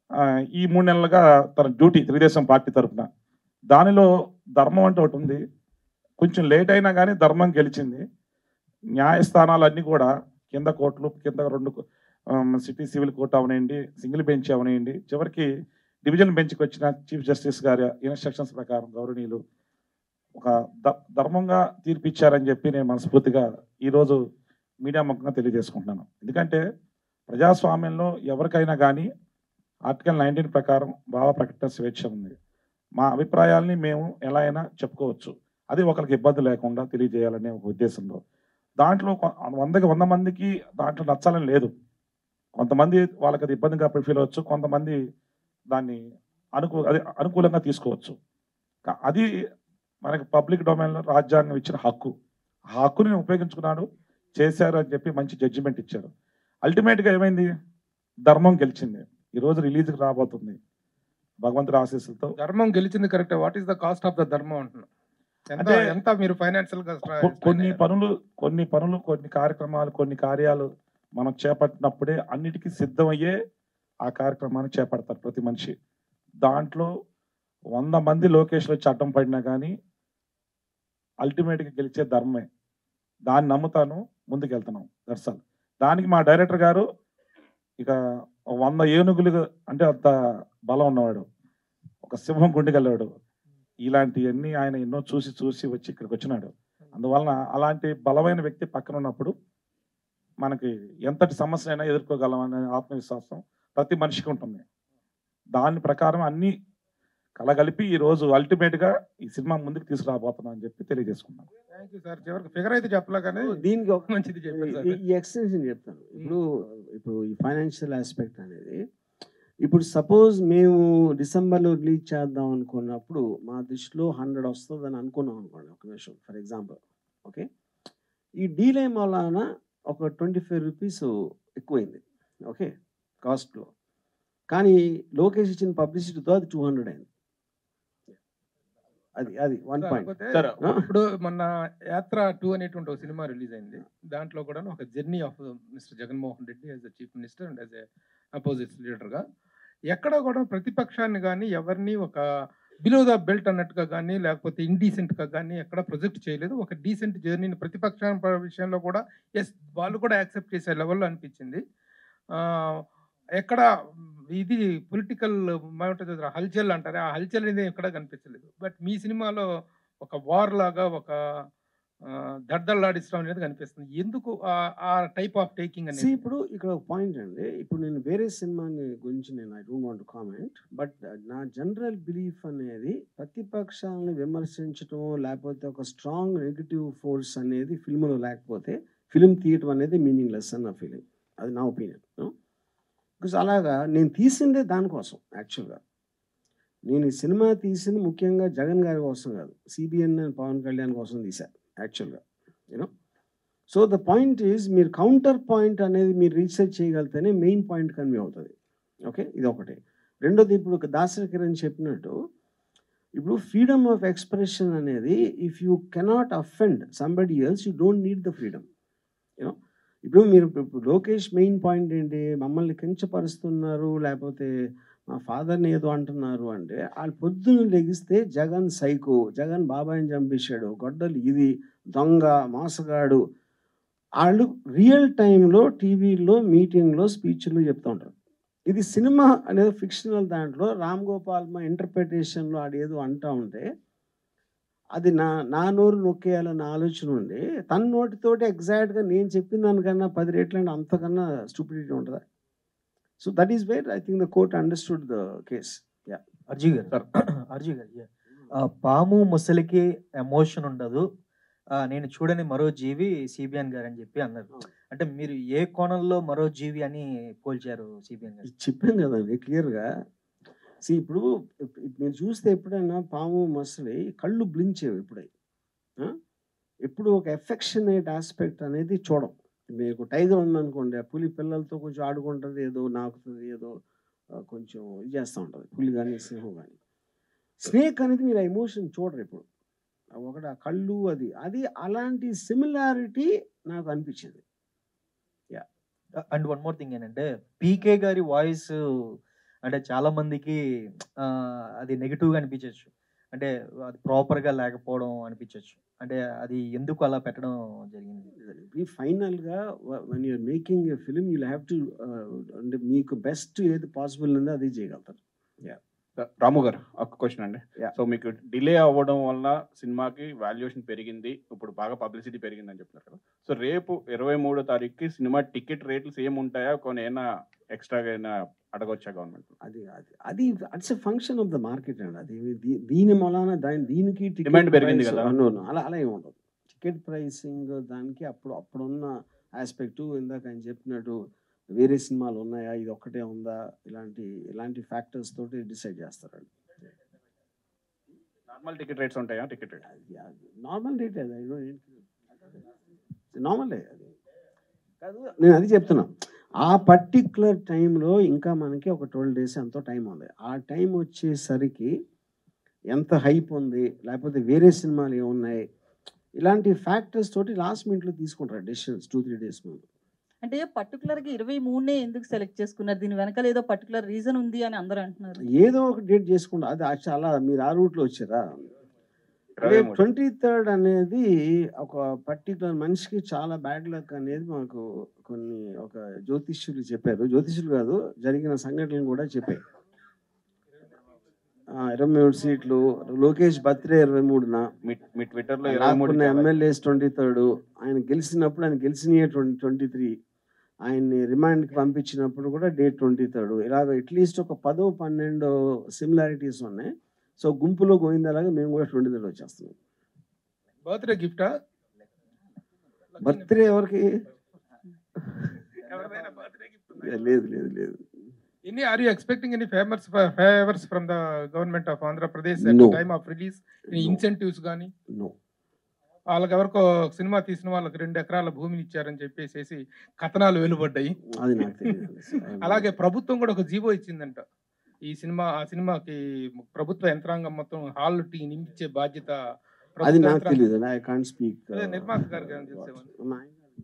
ఆ, ఈ మూడు నెలలుగా తన డ్యూటీ తెలుగుదేశం పార్టీ తరఫున దానిలో ధర్మం అంటే ఒకటి ఉంది కొంచెం లేట్ అయినా కానీ ధర్మం గెలిచింది న్యాయస్థానాలన్నీ కూడా కింద కోర్టులు కింద రెండు ఆమ్, సిటీ సివిల్ కోర్టు అవనివ్వండి సింగిల్ బెంచ్ అవనివ్వండి చివరికి డివిజన్ బెంచ్కి వచ్చిన చీఫ్ జస్టిస్ గారి ఇన్స్ట్రక్షన్స్ ప్రకారం గౌరవనీయులు ఒక ద- ధర్మంగా తీర్పిచ్చారని చెప్పి నేను మనస్ఫూర్తిగా ఈరోజు మీడియా ముఖంగా తెలియజేసుకుంటున్నాను ఎందుకంటే ప్రజాస్వామ్యంలో ఎవరికైనా కానీ ఆర్టికల్ నైన్టీన్ ప్రకారం భావ ప్రకటన స్వేచ్ఛ ఉంది మా అభిప్రాయాల్ని మేము ఎలా అయినా చెప్పుకోవచ్చు అది ఒకరికి ఇబ్బంది లేకుండా తెలియజేయాలనే ఒక ఉద్దేశంలో దాంట్లో కొ- వందకి వంద మందికి దాంట్లో నచ్చాలని లేదు కొంతమంది వాళ్ళకి అది ఇబ్బందిగా ఫీల్ అవ్వచ్చు కొంతమంది దాన్ని అనుకూ అది అనుకూలంగా తీసుకోవచ్చు కా- అది మనకి పబ్లిక్ డొమైన్లో రాజ్యాంగం ఇచ్చిన హక్కు ఆ హక్కుని ఉపయోగించుకున్నాడు చేశారు అని చెప్పి మంచి జడ్జిమెంట్ ఇచ్చారు అల్టిమేట్గా ఏమైంది ధర్మం గెలిచింది ఈరోజు రిలీజ్కి రాబోతుంది భగవంతుడి ఆశీస్సులతో ధర్మం గెలిచింది correct what is the cost of the ధర్మం అంటున్నా ఎంత అంటే ఎంత మీరు ఫైనాన్షియల్ గా స్ట్రా- కొ- కొన్ని పనులు కొన్ని పనులు కొన్ని కార్యక్రమాలు కొన్ని కార్యాలు మనం చేపట్టినప్పుడే అన్నిటికీ సిద్ధమయ్యే ఆ కార్యక్రమాన్ని చేపడతారు ప్రతి మనిషి దాంట్లో వంద మంది లోకేష్లో చట్టం పడినా కానీ అల్టిమేట్గా గెలిచే ధర్మమే దాన్ని నమ్ముతాను ముందుకు వెళ్తున్నాం దర్శల్ దానికి మా డైరెక్టర్ గారు ఇక వంద ఏనుగులు అంటే అంత బలం ఉన్నవాడు ఒక సింహం గుండెగలవాడు ఇలాంటివన్నీ ఆయన ఎన్నో చూసి చూసి వచ్చి ఇక్కడికి వచ్చినాడు అందువలన అలాంటి బలమైన వ్యక్తి పక్కన ఉన్నప్పుడు మనకి ఎంతటి సమస్య అయినా ఎదుర్కోగలం అనే ఆత్మవిశ్వాసం ప్రతి మనిషికి ఉంటుంది దాని ప్రకారం అన్ని కలగలిపి ఈ రోజు అల్టిమేట్ గా ఈ సినిమా ముందుకు తీసుకురాబోతున్నాం అని చెప్పి తెలియజేసుకున్నాం థ్యాంక్ యూ సార్ చివరికి ఫిగర్ అయితే చెప్పలే కానీ దీనికి ఒక మంచిది చెప్పారు సార్ ఈ- ఈ ఎక్స్టెన్షన్ చెప్తాను ఇప్పుడు ఇప్పుడు ఈ ఫైనాన్షియల్ ఆస్పెక్ట్ అనేది ఇప్పుడు సపోజ్ మేము డిసెంబర్లో రిలీజ్ చేద్దాం అనుకున్నప్పుడు మా దృష్టిలో హండ్రెడ్ వస్తుందని అనుకున్నాం అనుకోండి ఒక నిమిషం ఫర్ ఎగ్జాంపుల్ ఓకే ఈ డీలే వలన ఒక ట్వంటీ ఫైవ్ రూపీస్ ఎక్కువైంది ఓకే కాస్ట్లో కానీ లోకేష్ ఇచ్చిన పబ్లిసిటీతో అది టూ హండ్రెడ్ అయింది అది అది వన్ పాయింట్ కాకపోతే ఇప్పుడు మొన్న యాత్ర టూ అనేటువంటి ఒక సినిమా రిలీజ్ అయింది దాంట్లో కూడా ఒక journey of mister Jaganmohan Reddy as a chief minister and as a opposite లీడర్గా ఎక్కడ కూడా ప్రతిపక్షాన్ని కానీ ఎవరిని ఒక బిలో ద బెల్ట్ అన్నట్టుగా కానీ లేకపోతే ఇండీసెంట్గా కానీ ఎక్కడ ప్రొజెక్ట్ చేయలేదు ఒక డీసెంట్ జర్నీని ప్రతిపక్షం విషయంలో కూడా ఎస్ వాళ్ళు కూడా యాక్సెప్ట్ చేసే లెవెల్లో అనిపించింది ఆ, ఎక్కడ ఇది పొలిటికల్ ఏమంటుంది చూసారా, హల్చల్ అంటారు ఆ హల్చల్ అనేది ఎక్కడ కనిపించలేదు బట్ మీ సినిమాలో ఒక వార్ లాగా ఒక ఆ, దడ్దల్లాడిస్తాం అనేది కనిపిస్తుంది ఎందుకు ఆ- ఆ టైప్ ఆఫ్ టేకింగ్ See, అనేది ఇప్పుడు ఇక్కడ ఒక పాయింట్ అండి ఇప్పుడు నేను వేరే సినిమాని గురించి నేను I don't want comment but నా జనరల్ బిలీఫ్ అనేది ప్రతిపక్షాలను విమర్శించడం లేకపోతే ఒక స్ట్రాంగ్ నెగిటివ్ ఫోర్స్ అనేది ఫిల్మ్లో లేకపోతే ఫిల్మ్ తీయటం అనేది మీనింగ్లెస్ అన్న ఫీలింగ్ అది నా ఒపీనియన్ బికాస్ అలాగా నేను తీసిందే దానికోసం యాక్చువల్గా నేను ఈ సినిమా తీసింది ముఖ్యంగా జగన్ గారి కోసం కాదు సిబిఎన్ పవన్ కళ్యాణ్ కోసం తీశా యాక్చువల్గా you know so the point is మీరు కౌంటర్ పాయింట్ అనేది మీరు రీసెర్చ్ చేయగలిగితేనే మెయిన్ పాయింట్ కన్వే అవుతుంది ఓకే ఇది ఒకటి రెండోది ఇప్పుడు దాసరి కిరణ్ చెప్పినట్టు ఇప్పుడు ఫ్రీడమ్ ఆఫ్ ఎక్స్ప్రెషన్ అనేది if you cannot offend somebody else you don't need the freedom you know ఇప్పుడు మీరు ఇప్పుడు లోకేష్ మెయిన్ పాయింట్ ఏంటి మమ్మల్ని కించపరుస్తున్నారు లేకపోతే మా ఫాదర్ని ఏదో అంటున్నారు అంటే వాళ్ళు పొద్దున్న లెగిస్తే జగన్ సైకో జగన్ బాబాయిని చంపేశాడు గొడ్డలు ఇది దొంగ మోసగాడు వాళ్ళు రియల్ టైంలో టీవీలో మీటింగ్లో స్పీచ్లు చెప్తూ ఉంటారు ఇది సినిమా అనేది ఫిక్షనల్ దాంట్లో రామ్ గోపాల్ మా ఇంటర్ప్రిటేషన్లో ఆడేదో అంటూ ఉంటే అది నా నా నోరు నొక్కేయాలన్న ఆలోచన ఉండి తన నోటితోటి ఎగ్జాక్ట్గా నేను చెప్పిన దానికన్నా పది రేట్లు అంటే అంతకన్నా స్టూపిడిటీ ఉంటుందా so that is where I think the court understood the case yeah అర్జీ గారు అర్జీ గారు yeah. ఆ, పాము ముసలికి ఎమోషన్ ఉండదు ఆ, నేను చూడని మరో జీవి సిబిఎన్ గారు అని చెప్పి అన్నారు అంటే మీరు ఏ కోణంలో మరో జీవి అని పోల్చారు సిబిఎన్ గారు చెప్పాను కదండి క్లియర్గా సి ఇప్పుడు ఇప్- ఇప్ మీరు చూస్తే ఎప్పుడైనా పాము మసలి కళ్ళు బ్లించేవి ఎప్పుడై ఆ? ఎప్పుడు ఒక ఎఫెక్షనేట్ ఆస్పెక్ట్ అనేది చూడం మీకు టైగర్ ఉందనుకోండి ఆ పులి పిల్లలతో కొంచెం ఆడుకుంటుంది ఏదో నాకుతుంది ఏదో ఆ, కొంచెం ఇది చేస్తూ ఉంటుంది పులి కానీ సింహం కానీ స్నేక్ అనేది మీరు ఎమోషన్ చూడరు ఇప్పుడు ఆ ఒకటి ఆ కళ్ళు అది అది అలాంటి సిమిలారిటీ నాకు అనిపించింది అండ్ వన్ మోర్ థింగ్ ఏంటంటే పీకే గారి వాయిస్ అంటే చాలా మందికి ఆ, అది నెగిటివ్గా అనిపించవచ్చు అంటే అది ప్రాపర్గా లేకపోవడం అనిపించవచ్చు అంటే అది ఎందుకు అలా పెట్టడం జరిగింది ఈ ఫైనల్గా when you're making a film you have to అంటే మీకు బెస్ట్ ఏది పాసిబుల్ ఉందో అది చేయగలుగుతారు రాము గారు ఒక క్వశ్చన్ అండి Yeah. సో మీకు డిలే అవ్వడం వల్ల సినిమాకి వాల్యుయేషన్ పెరిగింది ఇప్పుడు బాగా పబ్లిసిటీ పెరిగింది అని చెప్తున్నారు కదా సో రేపు ఇరవై మూడో తారీఖుకి సినిమా టికెట్ రేట్లు సేమ్ ఉంటాయా కొన్ని ఏమైనా ఎక్స్ట్రాగా అయినా అడగొచ్చా గవర్నమెంట్ అది అది అది it's a function of the market అండి అది దీ- దీని మూలాన దాని దీనికి ticket Demand పెరిగింది price- కదా. no, no, అలా అలా ఏమి ఉండదు టికెట్ ప్రైసింగ్ దానికి అప్పుడు అప్పుడున్న ఆస్పెక్ట్ ఇందాక ఆయన చెప్పినట్టు వేరే సినిమాలు ఉన్నాయా ఇది ఒక్కటే ఉందా ఇలాంటి ఇలాంటి ఫ్యాక్టర్స్ తోటి డిసైడ్ చేస్తారండి నార్మల్ టికెట్ రేట్స్ ఉంటాయా టికెట్ రేట్ నార్మల్ రేట్ అది నార్మల్ అది కాదు నేను అది చెప్తున్నా ఆ పర్టిక్యులర్ టైంలో ఇంకా మనకి ఒక ట్వెల్వ్ డేస్ ఎంతో టైం ఉంది ఆ టైం వచ్చేసరికి ఎంత హైప్ ఉంది లేకపోతే వేరే సినిమాలు ఏమున్నాయి ఇలాంటి ఫ్యాక్టర్స్ తోటి లాస్ట్ మినిట్లో తీసుకుంటారు డెసిషన్స్ టూ త్రీ డేస్ ముందు అంటే పర్టికులర్ గా ఇరవై మూడునే ఎందుకు సెలెక్ట్ చేసుకున్నారు దీని వెనకాల ఏదో పర్టికులర్ రీజన్ ఉంది అని అందరూ అంటున్నారు ఏదో ఒక డేట్ చేసుకుంటా అది ఆ చాలా మీరు ఆ రూట్లో వచ్చారా అంటే ఇరవై మూడు. ట్వంటీ థర్డ్ అనేది ఒక పర్టికులర్ మనిషికి చాలా బ్యాడ్ లక్ అనేది మాకు కొన్ని ఒక జ్యోతిష్యులు చెప్పారు జ్యోతిష్యులు కాదు జరిగిన సంఘటనలు కూడా చెప్పాయి ఆ, ఇరవై మూడు సీట్లు లోకేష్ బర్త్డే ఇరవై మూడున మీ మీ ట్విట్టర్లో ఇరవై మూడు నాకున్న ఎమ్మెల్యేస్ ట్వంటీ థర్డ్ ఆయన గెలిచినప్పుడు ఆయన గెలిచినయే ట్వంటీ ట్వంటీ త్రీ ఆయన్ని రిమాండ్కి పంపించినప్పుడు కూడా డేట్ ట్వంటీ థర్డ్ ఇలాగ అట్లీస్ట్ ఒక పదో పన్నెండు సిమిలారిటీస్ ఉన్నాయి సో గుంపులో గోవిందలాగా మేము కూడా ట్వంటీ థర్డ్ వచ్చేస్తున్నాం బర్త్డే గిఫ్టా బర్త్డే ఎవరికి లేదు లేదు లేదు any are you expecting any favours favours from the government of Andhra Pradesh No. Time of release No. Incentives కానీ నో వాళ్ళకి ఎవరికో సినిమా తీసిన వాళ్ళకి రెండు ఎకరాల భూమిని ఇచ్చారని చెప్పేసి కథనాలు వెలువడ్డాయి అది నాకు తెలియదు అలాగే ప్రభుత్వం కూడా ఒక జీవో ఇచ్చిందంట ఈ సినిమా ఆ సినిమాకి ప్రభుత్వ యంత్రాంగం మొత్తం హాల్ టీ నింపించే బాధ్యత అది ప్రభుత్వ నాకు యంత్రాంగం- తెలియదు ఐ కాంట్ స్పీక్ అదే నిర్మాత గారికి ఏమైనా తెలిసేమో.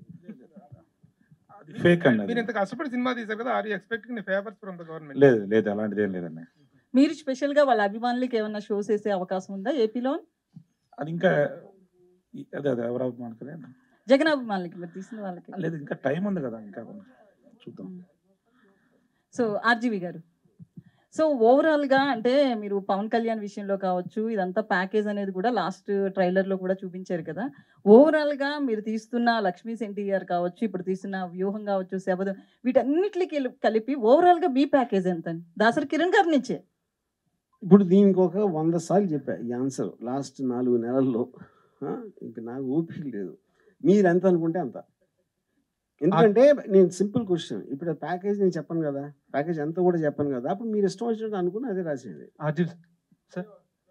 ఫేక్ అండి మీరు అది. ఇంత కష్టపడి సినిమా తీశారు కదా are you expecting favours from the government లేదు లేదు అలాంటిది ఏం లేదండి మీరు స్పెషల్ గా వాళ్ళ అభిమానులకి ఏమన్నా షోస్ వేసే అవకాశం ఉందా ఏపీలో అది ఇంకా ఈ- అదే అదే ఎవరు మనకు జగన్ అభిమానులకి మీరు తీసిన వాళ్ళకి లేదు ఇంకా టైం ఉంది కదా ఇంకా చూద్దాం సో ఆర్జీవి గారు సో ఓవరాల్ గా అంటే మీరు పవన్ కళ్యాణ్ విషయంలో కావచ్చు ఇదంతా ప్యాకేజ్ అనేది కూడా లాస్ట్ ట్రైలర్ లో కూడా చూపించారు కదా ఓవరాల్ గా మీరు తీస్తున్న లక్ష్మీ ఎన్టీఆర్ కావచ్చు ఇప్పుడు తీస్తున్న వ్యూహం కావచ్చు శబదం వీటన్నిటికి కలిపి ఓవరాల్ గా మీ ప్యాకేజ్ ఎంత దాసరి కిరణ్ గారి నుంచే ఇప్పుడు దీనికి ఒక వంద సార్లు చెప్పా ఈ ఆన్సర్ లాస్ట్ నాలుగు నెలల్లో ఆ, ఇంక నాకు ఓపిక లేదు మీరు ఎంత అనుకుంటే అంత ఎందుకంటే నేను సింపుల్ క్వశ్చన్ ఇప్పుడు ప్యాకేజ్ నేను చెప్పను కదా ప్యాకేజ్ ఎంత కూడా చెప్పను కదా అప్పుడు మీరు ఇష్టం వచ్చినట్టు అనుకుని అదే రాసేయండి ఆర్జీవ్ సార్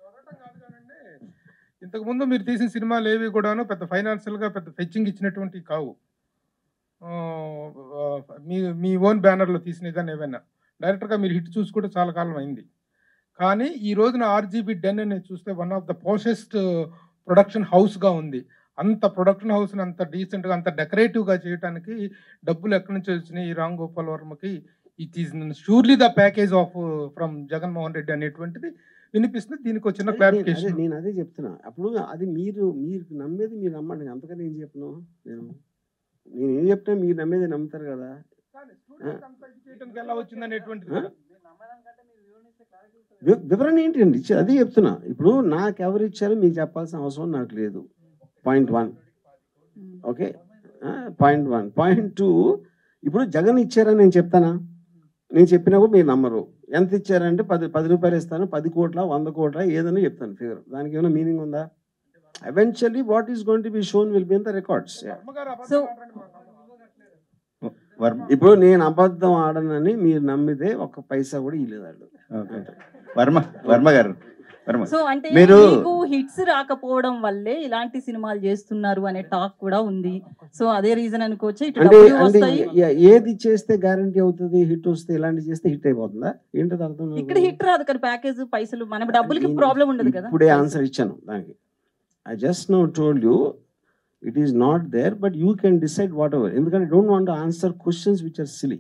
ఇంతకు ముందు మీరు తీసిన సినిమాలు ఏవి కూడాను పెద్ద ఫైనాన్షియల్ గా పెద్ద ఫెచ్చింగ్ ఇచ్చినటువంటి కావు ఆ, ఆ, మీ మీ ఓన్ బ్యానర్లో తీసిన ఏదైనా ఏవైనా డైరెక్టర్గా మీరు హిట్ చూసి కూడా చాలా కాలం అయింది కానీ ఈ రోజున ఆర్జీబీ డెన్ అనేది చూస్తే one of the poshest production హౌస్గా ఉంది అంత ప్రొడక్షన్ హౌస్ని అంత డీసెంట్గా అంత డెకరేటివ్గా చేయడానికి డబ్బులు ఎక్కడి నుంచి వచ్చినాయి ఈ రామ్ గోపాల్ వర్మకి it is surely the package of from Jaganmohan Reddy అనేటువంటిది వినిపిస్తుంది దీనికి ఒక చిన్న అదే నేను- అదే క్లారిఫికేషన్ నేను అదే చెప్తున్నా అప్పుడు అది మీరు మీరు నమ్మేది మీరు నమ్మండి అంతకని ఏం చెప్పను నేను నేను ఏం చెప్తున్నా మీరు నమ్మేది నమ్ముతారు కదా చేయడానికి ఎలా వచ్చింది అనేటువంటిది కూడా. వి- వివరణ ఏంటండి ఇచ్చి- అదే చెప్తున్నా ఇప్పుడు నాకు ఎవరు ఇచ్చారో మీకు చెప్పాల్సిన అవసరం నాకు లేదు point one okay point one point two ఇప్పుడు జగన్ ఇచ్చారని నేను చెప్తానా నేను చెప్పినా కూడా మీరు నమ్మరు ఎంత ఇచ్చారంటే పది పది రూపాయలు ఇస్తాను పది కోట్ల వంద కోట్ల ఏదైనా చెప్తాను ఫిగర్ దానికి ఏమైనా మీనింగ్ ఉందా eventually what is going to be shown will be in the records so ఇప్పుడు నేను అబద్ధం ఆడనని మీరు నమ్మితే ఒక్క పైసా కూడా ఇల్లేదు వాళ్ళు ఓకే వర్మ వర్మ గారు వర్మ సో అంటే మీరు మీకు హిట్స్ రాకపోవడం వల్లే ఇలాంటి సినిమాలు చేస్తున్నారు అనే టాక్ కూడా ఉంది సో అదే రీజన్ అనుకోవచ్చు ఇటు అంటే డబ్బులు అంటే వస్తాయి ఏ- ఏది చేస్తే గ్యారంటీ అవుతుంది హిట్ వస్తే ఇలాంటి చేస్తే హిట్ అయిపోతుందా ఏంటది అర్థం నాకు? ఇక్కడ హిట్ రాదు కానీ ప్యాకేజ్ పైసలు మన డబ్బులకి నేను ప్రాబ్లం ఉండదు కదా ఇప్పుడే ఆన్సర్ ఇచ్చాను దానికి I just no told you it is not there but you can decide whatever ఎందుకంటే don't want answer questions which are silly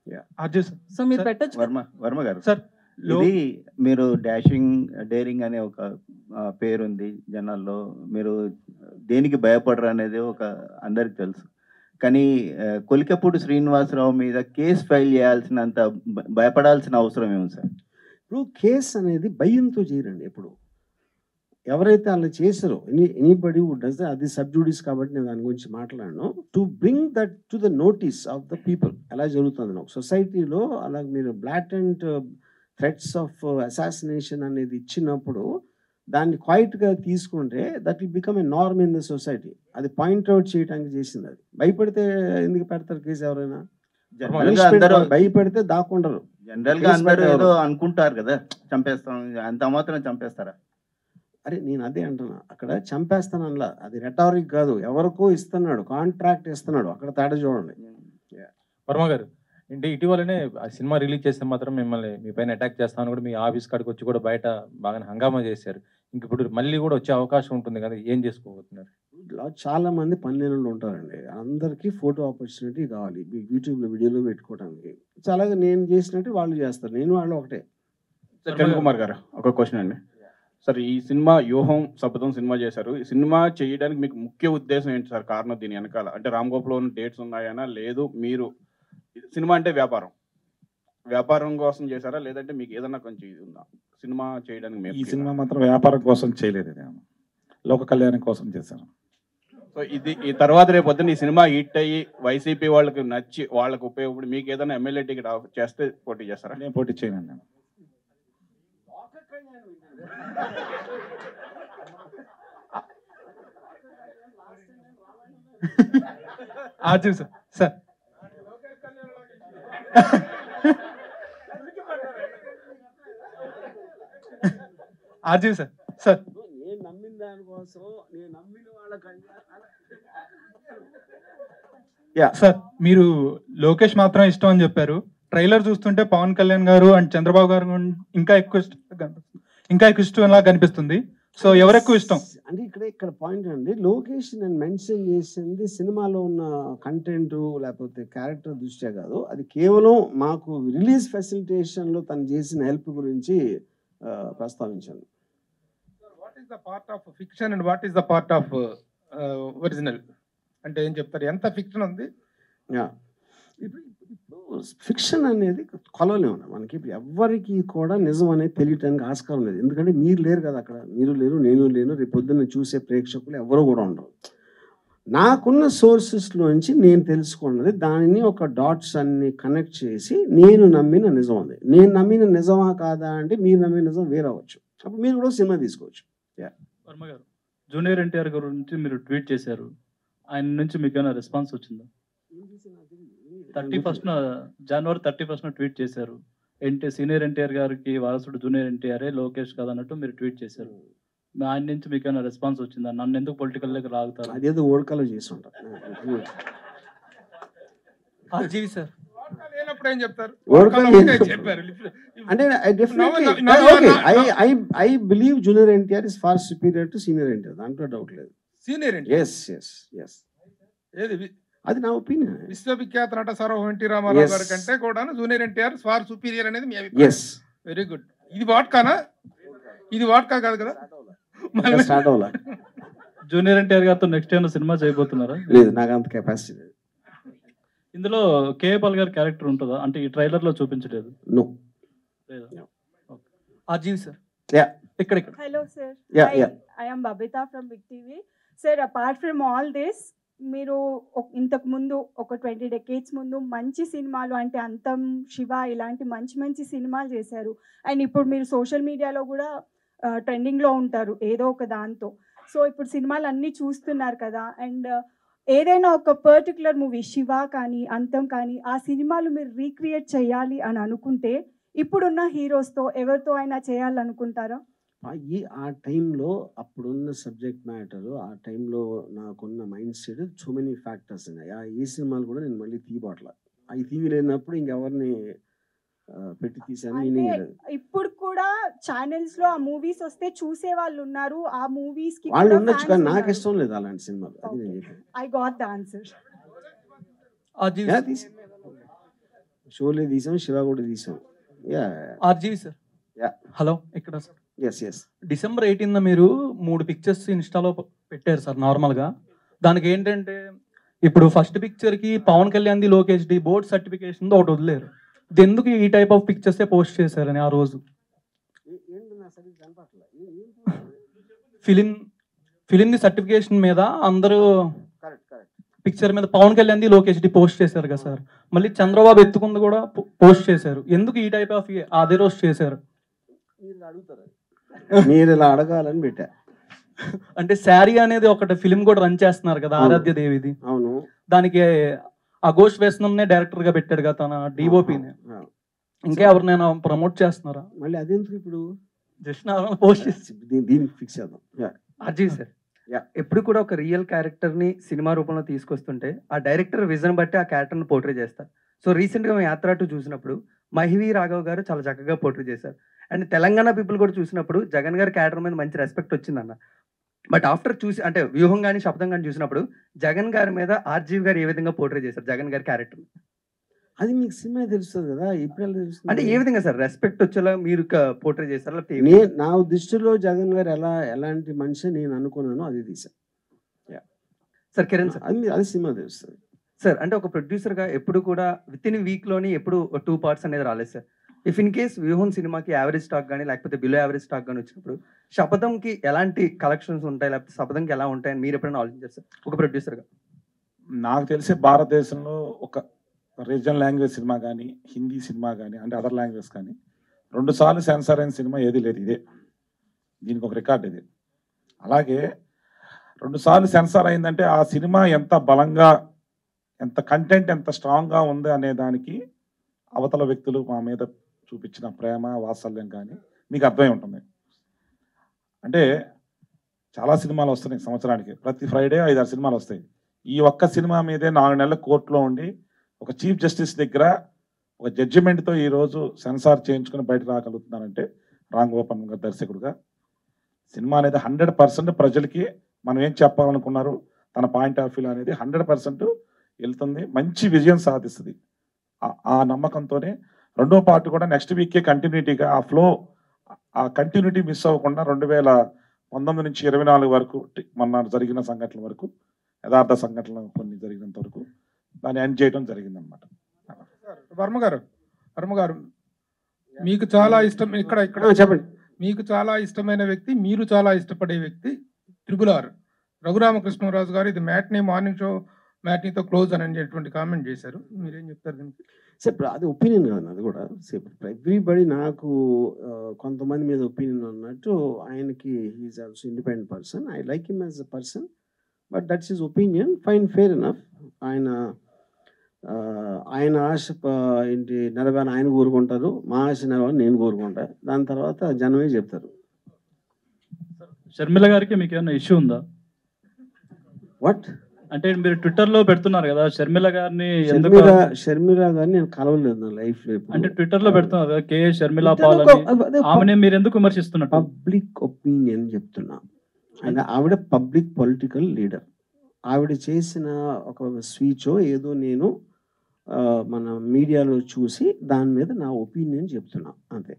Arjun sir so మీరు పెట్టొచ్చు వర్మ వర్మ గారు సార్ లో ఇది మీరు డాషింగ్ డేరింగ్ అనే ఒక ఆ, పేరుంది జనాల్లో మీరు దేనికి భయపడరు అనేది ఒక అందరికి తెలుసు కానీ ఆ, కొలికపూడి శ్రీనివాసరావు మీద కేసు ఫైల్ చేయాల్సినంత భ- భయపడాల్సిన అవసరం ఏమి సార్ ఇప్పుడు కేసు అనేది భయంతో చేయరండి ఎప్పుడు ఎవరైతే అలా చేశారో ఎనీ ఎనీబడి డస్ అది సబ్జూడీస్ కాబట్టి నేను దాని గురించి మాట్లాడను to bring that to the notice of the people ఎలా జరుగుతుంది ఒక సొసైటీలో అలా మీరు బ్లాటెంట్ థ్రెట్స్ ఆఫ్ అసాసినేషన్ అనేది ఇచ్చినప్పుడు దాన్ని క్వైట్గా తీసుకుంటే that will become a norm in the society అది పాయింట్అవుట్ చేయడానికి చేసింది అది భయపడితే ఎందుకు పెడతారు కేసు ఎవరైనా జనరల్ గా అందరూ భయపడితే దాక్కుంటారు జనరల్ గా కేసు అందరూ పెట్టేవారు. ఏదో అనుకుంటారు కదా చంపేస్తాం అంత మాత్రం చంపేస్తారా అరే నేను అదే అంటున్నా అక్కడ చంపేస్తాను అనలా అది రెటారిక్ కాదు ఎవరికో ఇస్తున్నాడు కాంట్రాక్ట్ ఇస్తున్నాడు అక్కడ తేడా చూడండి వర్మ గారు అంటే ఇటీవలనే ఆ సినిమా రిలీజ్ చేస్తే మాత్రం మిమ్మల్ని మీ పైన అటాక్ చేస్తామని కూడా మీ ఆఫీస్ కాడికి వచ్చి కూడా బయట బాగా హంగామా చేశారు ఇంక ఇప్పుడు మళ్ళీ కూడా వచ్చే అవకాశం ఉంటుంది కదా ఏం చేసుకోబోతున్నారు ఇలా చాలా మంది పన్నెండు ఉంటారండి అందరికీ ఫోటో ఆపర్చునిటీ కావాలి ఈ యూట్యూబ్లో వీడియోలో పెట్టుకోవడానికి చాలా నేను చేసినట్టు వాళ్ళు చేస్తారు నేను వాళ్ళు ఒకటే సార్ కిరణ్ కుమార్ గారు ఒక క్వశ్చన్ అండి సార్ ఈ సినిమా వ్యూహం శబ్దం సినిమా చేశారు ఈ సినిమా చేయడానికి మీకు ముఖ్య ఉద్దేశం ఏంటి సార్ కారణం దీని వెనకాల అంటే రామ్ గోపాల్ ఉన్న డేట్స్ ఉన్నాయనా లేదు మీరు సినిమా అంటే వ్యాపారం వ్యాపారం కోసం చేశారా లేదంటే మీకు ఏదన్నా కొంచెం ఇది ఉందా సినిమా చేయడానికి ఈ మేము సినిమా మాత్రం వ్యాపారం కోసం చేయలేదు నేను లోక కళ్యాణం కోసం చేశాను సో ఇది ఈ తర్వాత రేపు పొద్దున్న ఈ సినిమా హిట్ అయ్యి వైసీపీ వాళ్ళకి నచ్చి వాళ్ళకి ఉపయోగపడి మీకు ఏదైనా ఎమ్మెల్యే టికెట్ ఆఫర్ చేస్తే పోటీ చేస్తారా నేను పోటీ చేయను నేను Arjun sir sir Arjun sir sir నేను నమ్మిన దానికోసం నేను నమ్మిన వాళ్ళకంటే సార్ మీరు లోకేష్ మాత్రం ఇష్టం అని చెప్పారు ట్రైలర్ చూస్తుంటే పవన్ కళ్యాణ్ గారు అండ్ చంద్రబాబు గారు గున్- ఇంకా ఎక్కువ ఇష్టం కనిపిస్తుంది ఇంకా ఎక్కువ ఇష్టం లా కనిపిస్తుంది సో ఎవరు ఎక్కువ ఇష్టం అంటే ఇక్కడ ఇక్కడ పాయింట్ అండి లోకేష్ నేను మెన్షన్ చేసింది సినిమాలో ఉన్న కంటెంట్ లేకపోతే క్యారెక్టర్ దృష్ట్యా కాదు అది కేవలం మాకు రిలీజ్ ఫెసిలిటేషన్లో తను చేసిన హెల్ప్ గురించి ఆ, ప్రస్తావించాను what is the part of fiction and what is the part of original అంటే ఏం చెప్తారు ఎంత ఫిక్షన్ ఉంది యా. ఇప్పుడు ఇప్పుడు ఫిక్షన్ అనేది కొలవలేము మనకి ఇప్పుడు ఎవ్వరికి కూడా నిజం అనేది తెలియటానికి ఆస్కారం లేదు ఎందుకంటే మీరు లేరు కదా అక్కడ మీరు లేరు నేను లేను రేపు పొద్దున్న చూసే ప్రేక్షకులు ఎవరు కూడా ఉండరు నాకున్న సోర్సెస్లోంచి నేను తెలుసుకున్నది దానిని ఒక డాట్స్ అన్ని కనెక్ట్ చేసి నేను నమ్మిన నిజం ఉంది నేను నమ్మిన నిజమా కాదా అంటే మీరు నమ్మిన నిజం వేరవచ్చు అప్పుడు మీరు కూడా సినిమా తీసుకోవచ్చు యా వర్మ గారు జూనియర్ ఎన్టీఆర్ గురించి మీరు ట్వీట్ చేశారు ఆయన నుంచి మీకు ఏమైనా రెస్పాన్స్ వచ్చిందా thirty first January thirty first tweet చేశారు ఎన్టీ సీనియర్ ఎన్టీఆర్ గారికి వారసుడు జూనియర్ ఎన్టీఆర్ లోకేష్ కాదు అన్నట్టు మీరు ట్వీట్ చేశారు ఆయన నుంచి మీకు ఏమైనా రెస్పాన్స్ వచ్చిందా నన్ను ఎందుకు పొలిటికల్ దగ్గర లాగుతారు అదేదో ఓడకలో చేసి ఉంటారు జీవి సార్ లేనప్పుడు ఏం చెప్తారు ఓడకలో ఒకళ్ళొకటే చేసి- చెప్పారు అంటే I definitely Now- now- okay now- I I I believe junior NTR is far superior to senior NTR దాంట్లో డౌట్ లేదు సీనియర్ ఏంటి ఎస్ ఎస్ ఎస్ ఏది వి- అది నా ఒపీనియన్ విశ్వవిఖ్యాత నట సర్వ ఎన్టీ రామారావు Yes. గారి కంటే కూడా జూనియర్ ఎన్టీఆర్ ఫార్ సుపీరియర్ అనేది మీ అభిప్రాయం ఎస్ వెరీ గుడ్ ఇది వాట్కానా ఇది వాట్కా కాదు కదా మళ్ళీ- స్టార్ట్ అవ్వాల జూనియర్ ఎన్టీఆర్ గారితో నెక్స్ట్ ఏమైనా సినిమా చేయబోతున్నారా లేదు నాకు అంత కెపాసిటీ లేదు ఇందులో కేఏపాల్ గారి క్యారెక్టర్ ఉంటుందా అంటే ఈ ట్రైలర్ లో చూపించలేదు నో లేదా జీవి సార్ యా ఇక్కడ ఇక్కడ Hello, sir. Yeah, I, yeah. I am Babita from Big TV. Sir, apart from all this, మీరు ఒక- ఇంతకు ముందు ఒక ట్వంటీ డెకేట్స్ ముందు మంచి సినిమాలు అంటే అంతం శివ ఇలాంటి మంచి మంచి సినిమాలు చేశారు అండ్ ఇప్పుడు మీరు సోషల్ మీడియాలో కూడా ట్రెండింగ్లో ఉంటారు ఏదో ఒక దాంతో సో ఇప్పుడు సినిమాలు అన్నీ చూస్తున్నారు కదా అండ్ ఏదైనా ఒక పర్టికులర్ మూవీ శివ కానీ అంతం కానీ ఆ సినిమాలు మీరు రీక్రియేట్ చేయాలి అని అనుకుంటే ఇప్పుడున్న హీరోస్తో ఎవరితో అయినా చేయాలనుకుంటారా ఆ ఈ ఆ టైంలో అప్పుడున్న సబ్జెక్ట్ మ్యాటర్ ఆ టైంలో నాకున్న mindset so many factors ఉన్నాయి ఆ ఈ సినిమాలు కూడా నేను మళ్ళీ తీయబట్ల అవి తీయలేనప్పుడు ఇంకెవరిని ఆ, పెట్టి తీసాను మీనింగ్ అంటే లేదు ఇప్పుడు కూడా ఛానల్స్ లో ఆ మూవీస్ వస్తే చూసే వాళ్ళు ఉన్నారు ఆ మూవీస్ కి వాళ్ళు ఉండొచ్చు కానీ నాకు ఇష్టం లేదు అలాంటి సినిమాలు అది నేను చెప్పాను I got the answer yeah, తీసి- షోలే తీసాం శివ కూడా తీసాం yeah RGV sir yeah hello ఇక్కడ sir yes yes December eighteen మీరు మూడు పిక్చర్స్ ఇన్స్టాలో ప- పెట్టారు సార్ నార్మల్గా దానికి ఏంటంటే ఇప్పుడు ఫస్ట్ పిక్చర్కి పవన్ కళ్యాణ్ది లోకేష్ ది బోర్డ్ సర్టిఫికేషన్ ఒకటి వదిలేరు ఇది ఎందుకు ఈ టైప్ ఆఫ్ పిక్చర్సే పోస్ట్ చేశారని ఆ రోజు ఫిలిం ఫిలింది సర్టిఫికేషన్ మీద అందరూ పిక్చర్ మీద పవన్ కళ్యాణ్ది లోకేష్ ది పోస్ట్ చేశారు కదా సార్ మళ్ళీ చంద్రబాబు ఎత్తుకుంది కూడా పోస్ట్ చేశారు ఎందుకు ఈ టైప్ ఆఫ్ అదే రోజు చేశారు మీరు ఇలా అడగాలని పెట్టా అంటే శారీ అనేది ఒకటి ఫిలిం కూడా రన్ చేస్తున్నారు కదా అవును. ఆరాధ్య దేవిది అవును దానికి అఘోష్ వేసనంనే డైరెక్టర్ గా పెట్టాడు కదా తన డిఓపిని ఇంకా ఎవరినైనా ప్రమోట్ చేస్తున్నారా మళ్ళీ అదెందుకు ఇప్పుడు జస్ట్ పోస్ట్ దీనికి ఫిక్స్ చేద్దాం Yeah. అజయ్ సార్ ఎప్పుడు కూడా ఒక రియల్ క్యారెక్టర్ ని సినిమా రూపంలో తీసుకొస్తుంటే ఆ డైరెక్టర్ విజన్ బట్టి ఆ క్యారెక్టర్ ని పోర్ట్రే చేస్తారు సో రీసెంట్ గా మేము యాత్ర టూ చూసినప్పుడు మహివి రాఘవ్ గారు చాలా చక్కగా పోర్ట్రే చేశారు అండ్ తెలంగాణ పీపుల్ కూడా చూసినప్పుడు జగన్ గారి క్యారెక్టర్ మీద మంచి రెస్పెక్ట్ వచ్చిందన్న బట్ ఆఫ్టర్ చూసి అంటే వ్యూహం కానీ శబ్దం కానీ చూసినప్పుడు జగన్ గారి మీద ఆర్జీవి గారు ఏ విధంగా పోర్ట్రే చేశారు జగన్ గారి క్యారెక్టర్ అది మీకు సినిమా తెలుస్తుంది కదా ఇప్పుడు ఎలా తెలుస్తుంది అంటే ఏ విధంగా సార్ రెస్పెక్ట్ వచ్చేలా మీరు పోర్ట్రే చేశారు లేకపోతే ఏ నే విధంగా? నా దృష్టిలో జగన్ గారు ఎలా ఎలాంటి మనిషి నేను అనుకున్నానో అది తీసా సార్ కిరణ్ సార్ అది మీ- అది సినిమా తెలుస్తుంది సార్ అంటే ఒక ప్రొడ్యూసర్ గా ఎప్పుడు కూడా విత్ ఇన్ వీక్ లోని ఎప్పుడు టూ పార్ట్స్ అనేది రాలేదు సార్ ఇఫ్ ఇన్ కేస్ వ్యూహం సినిమాకి యావరేజ్ స్టాక్ కానీ లేకపోతే బిలో యావరేజ్ స్టాక్ కానీ వచ్చినప్పుడు శపథంకి ఎలాంటి కలెక్షన్స్ ఉంటాయి లేకపోతే శపథంకి ఎలా ఉంటాయని మీరు ఎప్పుడైనా ఆలోచించారు సార్ ఒక ప్రొడ్యూసర్ గా నాకు తెలిసి భారతదేశంలో ఒక రీజనల్ లాంగ్వేజ్ సినిమా కానీ హిందీ సినిమా కానీ అంటే అదర్ లాంగ్వేజ్ కానీ రెండు సార్లు సెన్సార్ అయిన సినిమా ఏది లేదు ఇదే దీనికి ఒక రికార్డ్ ఇది అలాగే రెండు సార్లు సెన్సార్ అయిందంటే ఆ సినిమా ఎంత బలంగా ఎంత కంటెంట్ ఎంత స్ట్రాంగ్గా ఉంది అనే దానికి అవతల వ్యక్తులు మా మీద చూపించిన ప్రేమ వాత్సల్యం కానీ మీకు అర్థమై ఉంటుంది అంటే చాలా సినిమాలు వస్తున్నాయి సంవత్సరానికి ప్రతి ఫ్రైడే ఐదారు సినిమాలు వస్తాయి ఈ ఒక్క సినిమా మీదే నాలుగు నెలల కోర్టులో ఉండి ఒక చీఫ్ జస్టిస్ దగ్గర ఒక జడ్జిమెంట్తో ఈరోజు సెన్సార్ చేయించుకుని బయట రాగలుగుతున్నానంటే రామ్ గోపాల్ గారు దర్శకుడుగా సినిమా అనేది హండ్రెడ్ పర్సెంట్ ప్రజలకి మనం ఏం చెప్పాలనుకున్నారు తన పాయింట్ ఆఫ్ వ్యూ అనేది హండ్రెడ్ పర్సెంట్ వెళ్తుంది మంచి విజయం సాధిస్తుంది ఆ- ఆ నమ్మకంతోనే రెండో పార్ట్ కూడా నెక్స్ట్ వీకే కంటిన్యూటీగా ఆ ఫ్లో ఆ కంటిన్యూటీ మిస్ అవ్వకుండా రెండు వేల పంతొమ్మిది నుంచి ఇరవై నాలుగు వరకు టి- మొన్న జరిగిన సంఘటనల వరకు యథార్థ సంఘటనలు కొన్ని జరిగినంత వరకు దాన్ని ఎండ్ చేయడం జరిగిందనమాట వర్మ గారు వర్మ గారు మీకు చాలా ఇష్టం ఇక్కడ ఇక్కడ ఆ, చెప్పండి. మీకు చాలా ఇష్టమైన వ్యక్తి మీరు చాలా ఇష్టపడే వ్యక్తి త్రిపుల్ ఆర్ రఘురామకృష్ణరాజు గారు ఇది మ్యాట్నీ మార్నింగ్ షో మ్యాట్నీతో క్లోజ్ అని అనేటువంటి కామెంట్ చేశారు మీరేం చెప్తారు దీనికి సో ఇప్పుడు అది ఒపీనియన్ కాదు అది కూడా ఎవ్రీబడి నాకు ఆ, కొంతమంది మీద ఒపీనియన్ అన్నట్టు ఆయనకి he's also independent person I like him as a person but that's his opinion fine fair enough ఆయన ఆ, ఆయన ఆశ ప- ఏంటి నెరవేరని ఆయన కోరుకుంటారు మా ఆశ నెరవేరని నేను కోరుకుంటా దాని తర్వాత జనమే చెప్తారు షర్మిల గారికి మీకు ఏమైనా ఇష్యూ ఉందా వాట్ అంటే మీరు ట్విట్టర్ లో పెడుతున్నారు కదా షర్మిల గారిని ఎందుకు షర్మిల షర్మిల గారిని నేను కలవలేదు నా లైఫ్ లో అంటే ట్విట్టర్ లో పెడుతున్నారు కదా కే షర్మిల Twitter పాల్ లో అని ఒక- అదే ఆమెనే మీరు ఎందుకు విమర్శిస్తున్నట్టు పబ్లిక్ ఒపీనియన్ చెప్తున్నా ఆయన ఆవిడ పబ్లిక్ పొలిటికల్ లీడర్ ఆవిడ చేసిన ఒక స్పీచో ఏదో నేను ఆ, మన మీడియాలో చూసి దాని మీద నా ఒపీనియన్ చెప్తున్నా అంతే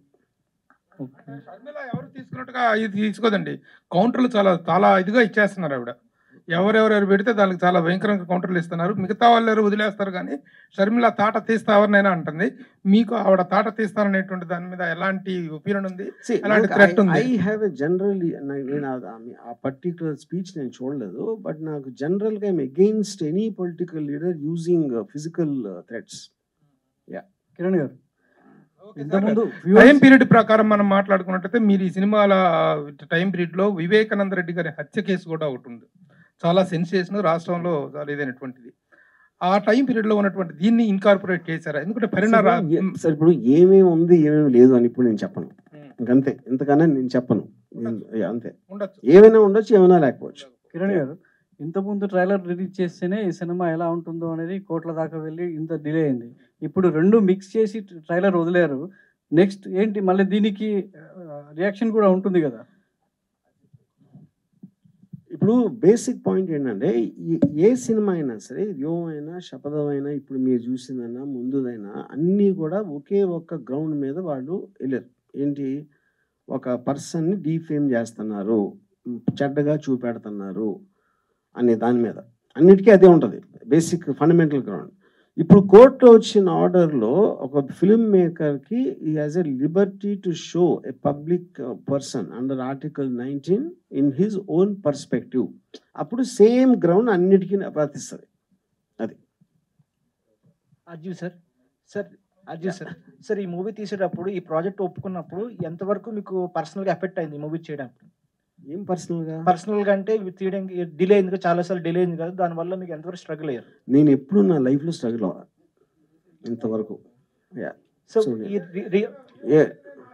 షర్మిల ఎవరు తీసుకున్నట్టుగా ఇది తీసుకోదండి కౌంటర్లు చాలా చాలా ఇదిగా ఇచ్చేస్తున్నారు ఆవిడ ఎవరెవరెవరు పెడితే దానికి చాలా భయంకరంగా కౌంటర్లు ఇస్తున్నారు మిగతా వాళ్ళు ఎవరు వదిలేస్తారు కానీ షర్మిల తాట తీస్తా ఎవరినైనా అంటుంది మీకు ఆవిడ తాట తీస్తాననేటువంటి దాని మీద ఎలాంటి ఒపీనియన్ ఉంది ఎలాంటి థ్రెట్ ఉంది ఐ హ్యావ్ ఎ జనరల్ నేను ఆ- ఆ- ఆ పర్టికులర్ స్పీచ్ నేను చూడలేదు బట్ నాకు జనరల్గా I'm against any political leader using physical threats yeah Kiran గారు ఇంతకుముందు టైం పీరియడ్ ప్రకారం మనం మాట్లాడుకున్నట్టయితే మీరు ఈ సినిమాల టైం పీరియడ్ లో వివేకానంద రెడ్డి గారి హత్య కేసు కూడా ఒకటి ఉంది చాలా సెన్సేషన్ రాష్ట్రంలో చాలా ఇదైనటువంటిది ఆ టైం పీరియడ్ లో ఉన్నటువంటి దీన్ని ఇన్కార్పొరేట్ చేశారా ఎందుకంటే పరిణామ సార్ ఇప్పుడు ఏమేమి ఉంది ఏమేమి లేదు అని ఇప్పుడు నేను చెప్పను ఇంకంతే ఇంతకన్నా నేను చెప్పను నేను- యా, అంతే ఉండొచ్చు ఏమైనా ఉండొచ్చు ఏమైనా లేకపోవచ్చు కిరణ్ గారు ఇంతకుముందు ట్రైలర్ రిలీజ్ చేస్తేనే ఈ సినిమా ఎలా ఉంటుందో అనేది కోట్ల దాకా వెళ్ళి ఇంత డిలే అయింది ఇప్పుడు రెండు మిక్స్ చేసి ట్రైలర్ వదిలేరు నెక్స్ట్ ఏంటి మళ్ళీ దీనికి రియాక్షన్ కూడా ఉంటుంది కదా ఇప్పుడు బేసిక్ పాయింట్ ఏంటంటే ఈ- ఏ సినిమా అయినా సరే వ్యూహం అయినా శపథం అయినా ఇప్పుడు మీరు చూసిందైనా ముందుదైనా అన్నీ కూడా ఒకే ఒక్క గ్రౌండ్ మీద వాళ్ళు వెళ్ళారు ఏంటి ఒక పర్సన్ని డీఫేమ్ చేస్తున్నారు ఉమ్, చెడ్డగా చూపెడుతున్నారు అనే దాని మీద అన్నిటికీ అదే ఉంటుంది బేసిక్ ఫండమెంటల్ గ్రౌండ్ ఇప్పుడు కోర్టులో వచ్చిన ఆర్డర్లో ఒక ఫిల్మ్ మేకర్కి ఈ has a liberty to show a public person under article nineteen in his own perspective అప్పుడు సేమ్ గ్రౌండ్ అన్నిటికీ వర్తిస్తుంది అది Arjun sir sir Arjun sir sir ఈ మూవీ తీసేటప్పుడు ఈ ప్రాజెక్ట్ ఒప్పుకున్నప్పుడు ఎంతవరకు మీకు పర్సనల్గా ఎఫెక్ట్ అయింది ఈ మూవీ చేయడానికి ఏం పర్సనల్గా పర్సనల్గా అంటే ఇవి తీయడానికి డిలే అయింది కదా చాలాసార్లు డిలే అయింది కదా దానివల్ల మీకు ఎంతవరకు స్ట్రగుల్ అయ్యారు నేను ఎప్పుడు నా లైఫ్లో స్ట్రగుల్ అవ్వాలి ఇంతవరకు Yeah. సో So, ఈ రి- రి- ఏ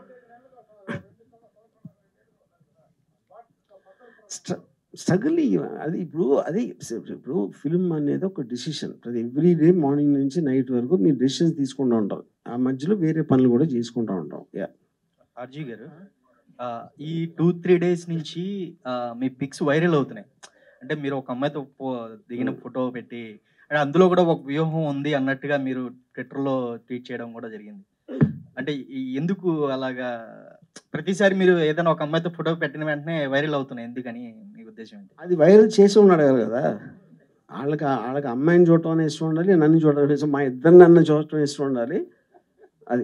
స్ట్రగుల్ అది ఇప్పుడు అది ఇప్పుడు ఫిల్మ్ అనేది ఒక డిసిషన్ ప్రతి ఎవ్రీ డే మార్నింగ్ నుంచి నైట్ వరకు మీరు డెసిషన్స్ తీసుకుంటూ ఉంటారు ఆ మధ్యలో వేరే పనులు కూడా చేసుకుంటూ ఉంటాం యా ఆర్జీ గారు ఆ, ఈ టూ త్రీ డేస్ నుంచి ఆ, మీ పిక్స్ వైరల్ అవుతున్నాయి అంటే మీరు ఒక అమ్మాయితో ఫో- దిగిన ఫోటో పెట్టి అంటే అందులో కూడా ఒక వ్యూహం ఉంది అన్నట్టుగా మీరు ట్విట్టర్లో ట్వీట్ చేయడం కూడా జరిగింది అంటే ఈ- ఎందుకు అలాగా ప్రతిసారి మీరు ఏదైనా ఒక అమ్మాయితో ఫోటో పెట్టిన వెంటనే వైరల్ అవుతున్నాయి ఎందుకని మీ ఉద్దేశం ఏంటి అది వైరల్ చేసి ఉన్నాడు కదా వాళ్ళకి వాళ్ళకి అమ్మాయిని చూడటం అనే ఇష్టం ఉండాలి నన్ను చూడటం అనే ఇష్టం మా ఇద్దరు నన్ను చూడటం ఇష్టం ఉండాలి అది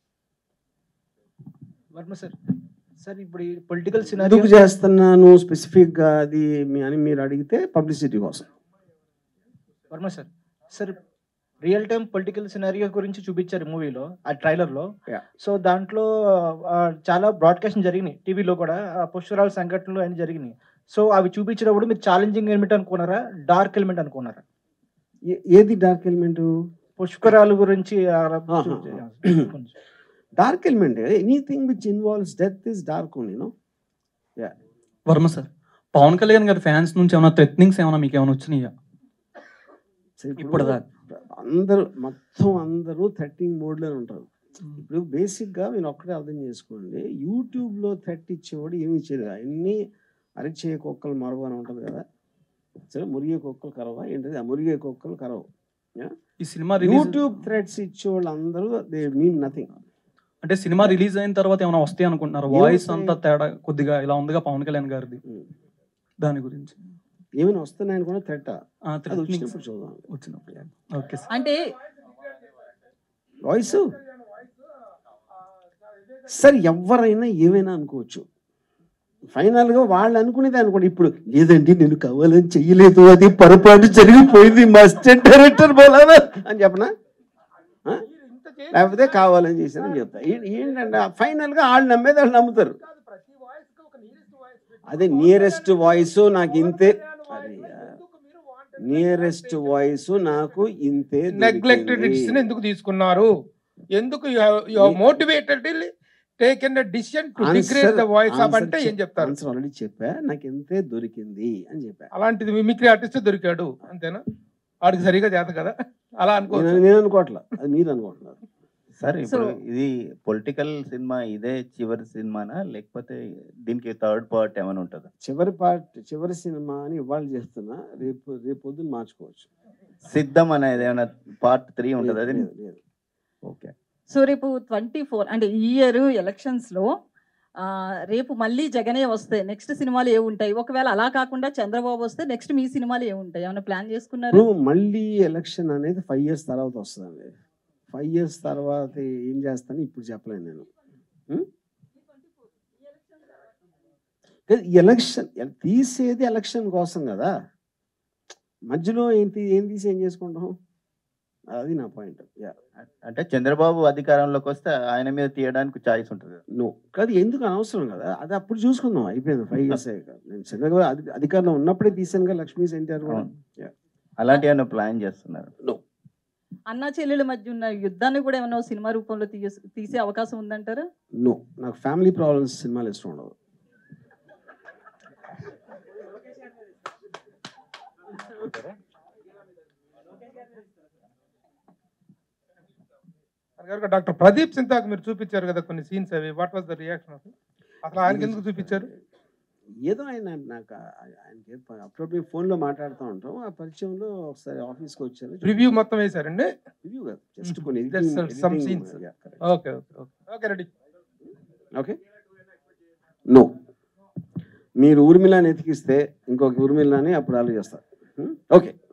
వర్మ సార్ సార్ ఇప్పుడు ఈ పొలిటికల్ ఎందుకు సినారియో చేస్తున్నాను స్పెసిఫిక్గా అది మీ- అని మీరు అడిగితే పబ్లిసిటీ కోసం Varma sir sir real time political scenario గురించి చూపించారు మూవీలో ఆ ట్రైలర్లో Yeah. సో దాంట్లో ఆ, చాలా బ్రాడ్కాస్ట్ జరిగినాయి టీవీలో కూడా ఆ పుష్కరాల సంఘటనలు అన్ని జరిగినాయి సో అవి చూపించినప్పుడు మీరు ఛాలెంజింగ్ ఎలిమెంట్ అనుకున్నారా డార్క్ ఎలిమెంట్ అనుకున్నారా ఏ- ఏది డార్క్ ఎలిమెంట్ పుష్కరాల గురించి ఆ, dark element anything which involves death is dark only no yeah Varma sir Pawan Kalyan గారి ఫ్యాన్స్ నుంచి ఏమైనా థ్రెట్నింగ్స్ ఏమైనా మీకు ఏమైనా వచ్చినాయా ఇప్పుడు దాకా అందరూ మొత్తం అందరూ థర్టింగ్ మోడ్లో ఉంటారు ఇప్పుడు బేసిక్గా మీరు ఒక్కటే అర్థం చేసుకోండి యూట్యూబ్లో థర్ట్ ఇచ్చేవాడు ఏమి ఇచ్చేది కాదు. అన్ని అరిచే కుక్కలు మరవ అని ఉంటుంది కదా సరే మురిగే కుక్కలు కరవ ఏంటది ఆ మురిగే కుక్కలు కరవ ఈ సినిమా రిలీజ్ యూట్యూబ్ థ్రెడ్స్ ఇచ్చేవాళ్ళు అందరూ దే మీన్ నథింగ్ అంటే సినిమా రిలీజ్ అయిన తర్వాత ఏమైనా వస్తాయి అనుకుంటున్నారు ఏమొస్తాయి? వాయిస్ అంతా తేడా కొద్దిగా ఇలా ఉందిగా పవన్ కళ్యాణ్ గారిది దాని గురించి ఏమైనా వస్తున్నాయని కూడా థ్రెట్ ఆ, అది threatenings. వచ్చినప్పుడు చూద్దాం వచ్చినప్పుడు ఓకే సార్ అంటే వాయిస్ సరే ఎవరైనా ఏమైనా అనుకోవచ్చు ఫైనల్గా వాళ్ళు అనుకునేది అనుకోండి ఇప్పుడు లేదండి నేను కావాలని చెయ్యలేదు అది పొరపాటు జరిగిపోయింది మాస్టర్ డైరెక్టర్ బోలానా అని చెప్పనా ఆ? లేకపోతే కావాలని చేశానని చెప్తా ఏ- ఏంటంటే ఫైనల్గా వాళ్ళు నమ్మేది వాళ్ళు నమ్ముతారు అదే నియరెస్ట్ వాయిస్ నాకు ఇంతే నియరెస్ట్ వాయిస్ నాకు ఇంతే నెగ్లెక్టెడ్ దొరికింది. డిసిషన్ ఎందుకు తీసుకున్నారు ఎందుకు motivated taken decision to degrade the voice of అంటే ఏం చెప్తారు ఆన్సర్ ఆల్రెడీ చెప్పా నాకు ఎంతే దొరికింది అని చెప్పా అలాంటిది మిమిక్రీ ఆర్టిస్ట్ దొరికాడు అంతేనా వాడికి సరిగా చేత కదా అలా అనుకో నేను నేను అనుకోవట్లా అది మీరు అనుకుంటున్నారు సార్ ఇప్పుడు ఇది పొలిటికల్ సినిమా ఇదే చివరి సినిమానా లేకపోతే దీనికి థర్డ్ పార్ట్ ఏమైనా ఉంటుందా చివరి పార్ట్ చివరి సినిమా అని ఇవాళ చేస్తున్నా రేపు రేపు పొద్దున్న మార్చుకోవచ్చు సిద్ధం అనేది ఏమైనా పార్ట్ త్రీ ఉంటుంది అది లేదు, లేదు. ఓకే సో రేపు ట్వంటీ ఫోర్ అంటే ఈ ఇయర్ ఎలక్షన్స్లో రేపు మళ్ళీ జగనే వస్తే నెక్స్ట్ సినిమాలు ఏ ఉంటాయి ఒకవేళ అలా కాకుండా చంద్రబాబు వస్తే నెక్స్ట్ మీ సినిమాలు ఏ ఉంటాయి ఏమైనా ప్లాన్ చేసుకున్నారు ఇప్పుడు మళ్ళీ ఎలక్షన్ అనేది ఫైవ్ ఇయర్స్ తర్వాత వస్తుందండి ఫైవ్ ఇయర్స్ తర్వాత ఏం చేస్తాను ఇప్పుడు చెప్పలేను నేను ఉం? కానీ ఎలక్షన్ తీసేది ఎలక్షన్ కోసం కదా మధ్యలో ఏంటి ఏం తీసి ఏం చేసుకుంటాం అది నా పాయింట్ యా అంటే చంద్రబాబు అధికారంలోకి వస్తే ఆయన మీద తీయడానికి ఛాయిస్ ఉంటుంది కదా. నో కాదు ఎందుకు అనవసరం కదా అది అప్పుడు చూసుకుందాం అయిపోయింది ఫైవ్ ఇయర్స్ నేను చంద్రబాబు అధి- అధికారంలో ఉన్నప్పుడే తీసాను కదా లక్ష్మీ ఎన్టీఆర్ కూడా Yeah. అలాంటి ఏమైనా ప్లాన్ చేస్తున్నారు అన్నా చెల్లెల మధ్య ఉన్న యుద్ధాన్ని కూడా ఏమైనా సినిమా రూపంలో తీయ తీసే అవకాశం ఉందంటారా నో నాకు ఫ్యామిలీ ప్రాబ్లమ్స్ సినిమాలు ఇష్టం ఉండదు డాక్టర్ ప్రదీప్ సింతాక్ మీరు చూపించారు కదా కొన్ని సీన్స్ అవి వాట్ వాస్ ద రియాక్షన్ అసలు ఆయనకి ఎందుకు చూపించారు ఏదో ఆయన నాకు ఆ- ఆయనకి అప్పుడప్పుడు ఫోన్లో మాట్లాడుతూ ఉంటాం ఆ పరిచయంలో ఒకసారి ఆఫీస్కి వచ్చారు రివ్యూ మొత్తం వేశారండి రివ్యూ కాదు జస్ట్ కొన్ని Just editing- some editing, scenes. yeah, correct. Okay okay okay okay ready okay no మీరు ఊర్మిళని ఎతికిస్తే ఇంకొక ఊర్మిళని అప్పుడు ఆలోచిస్తారు ఓకే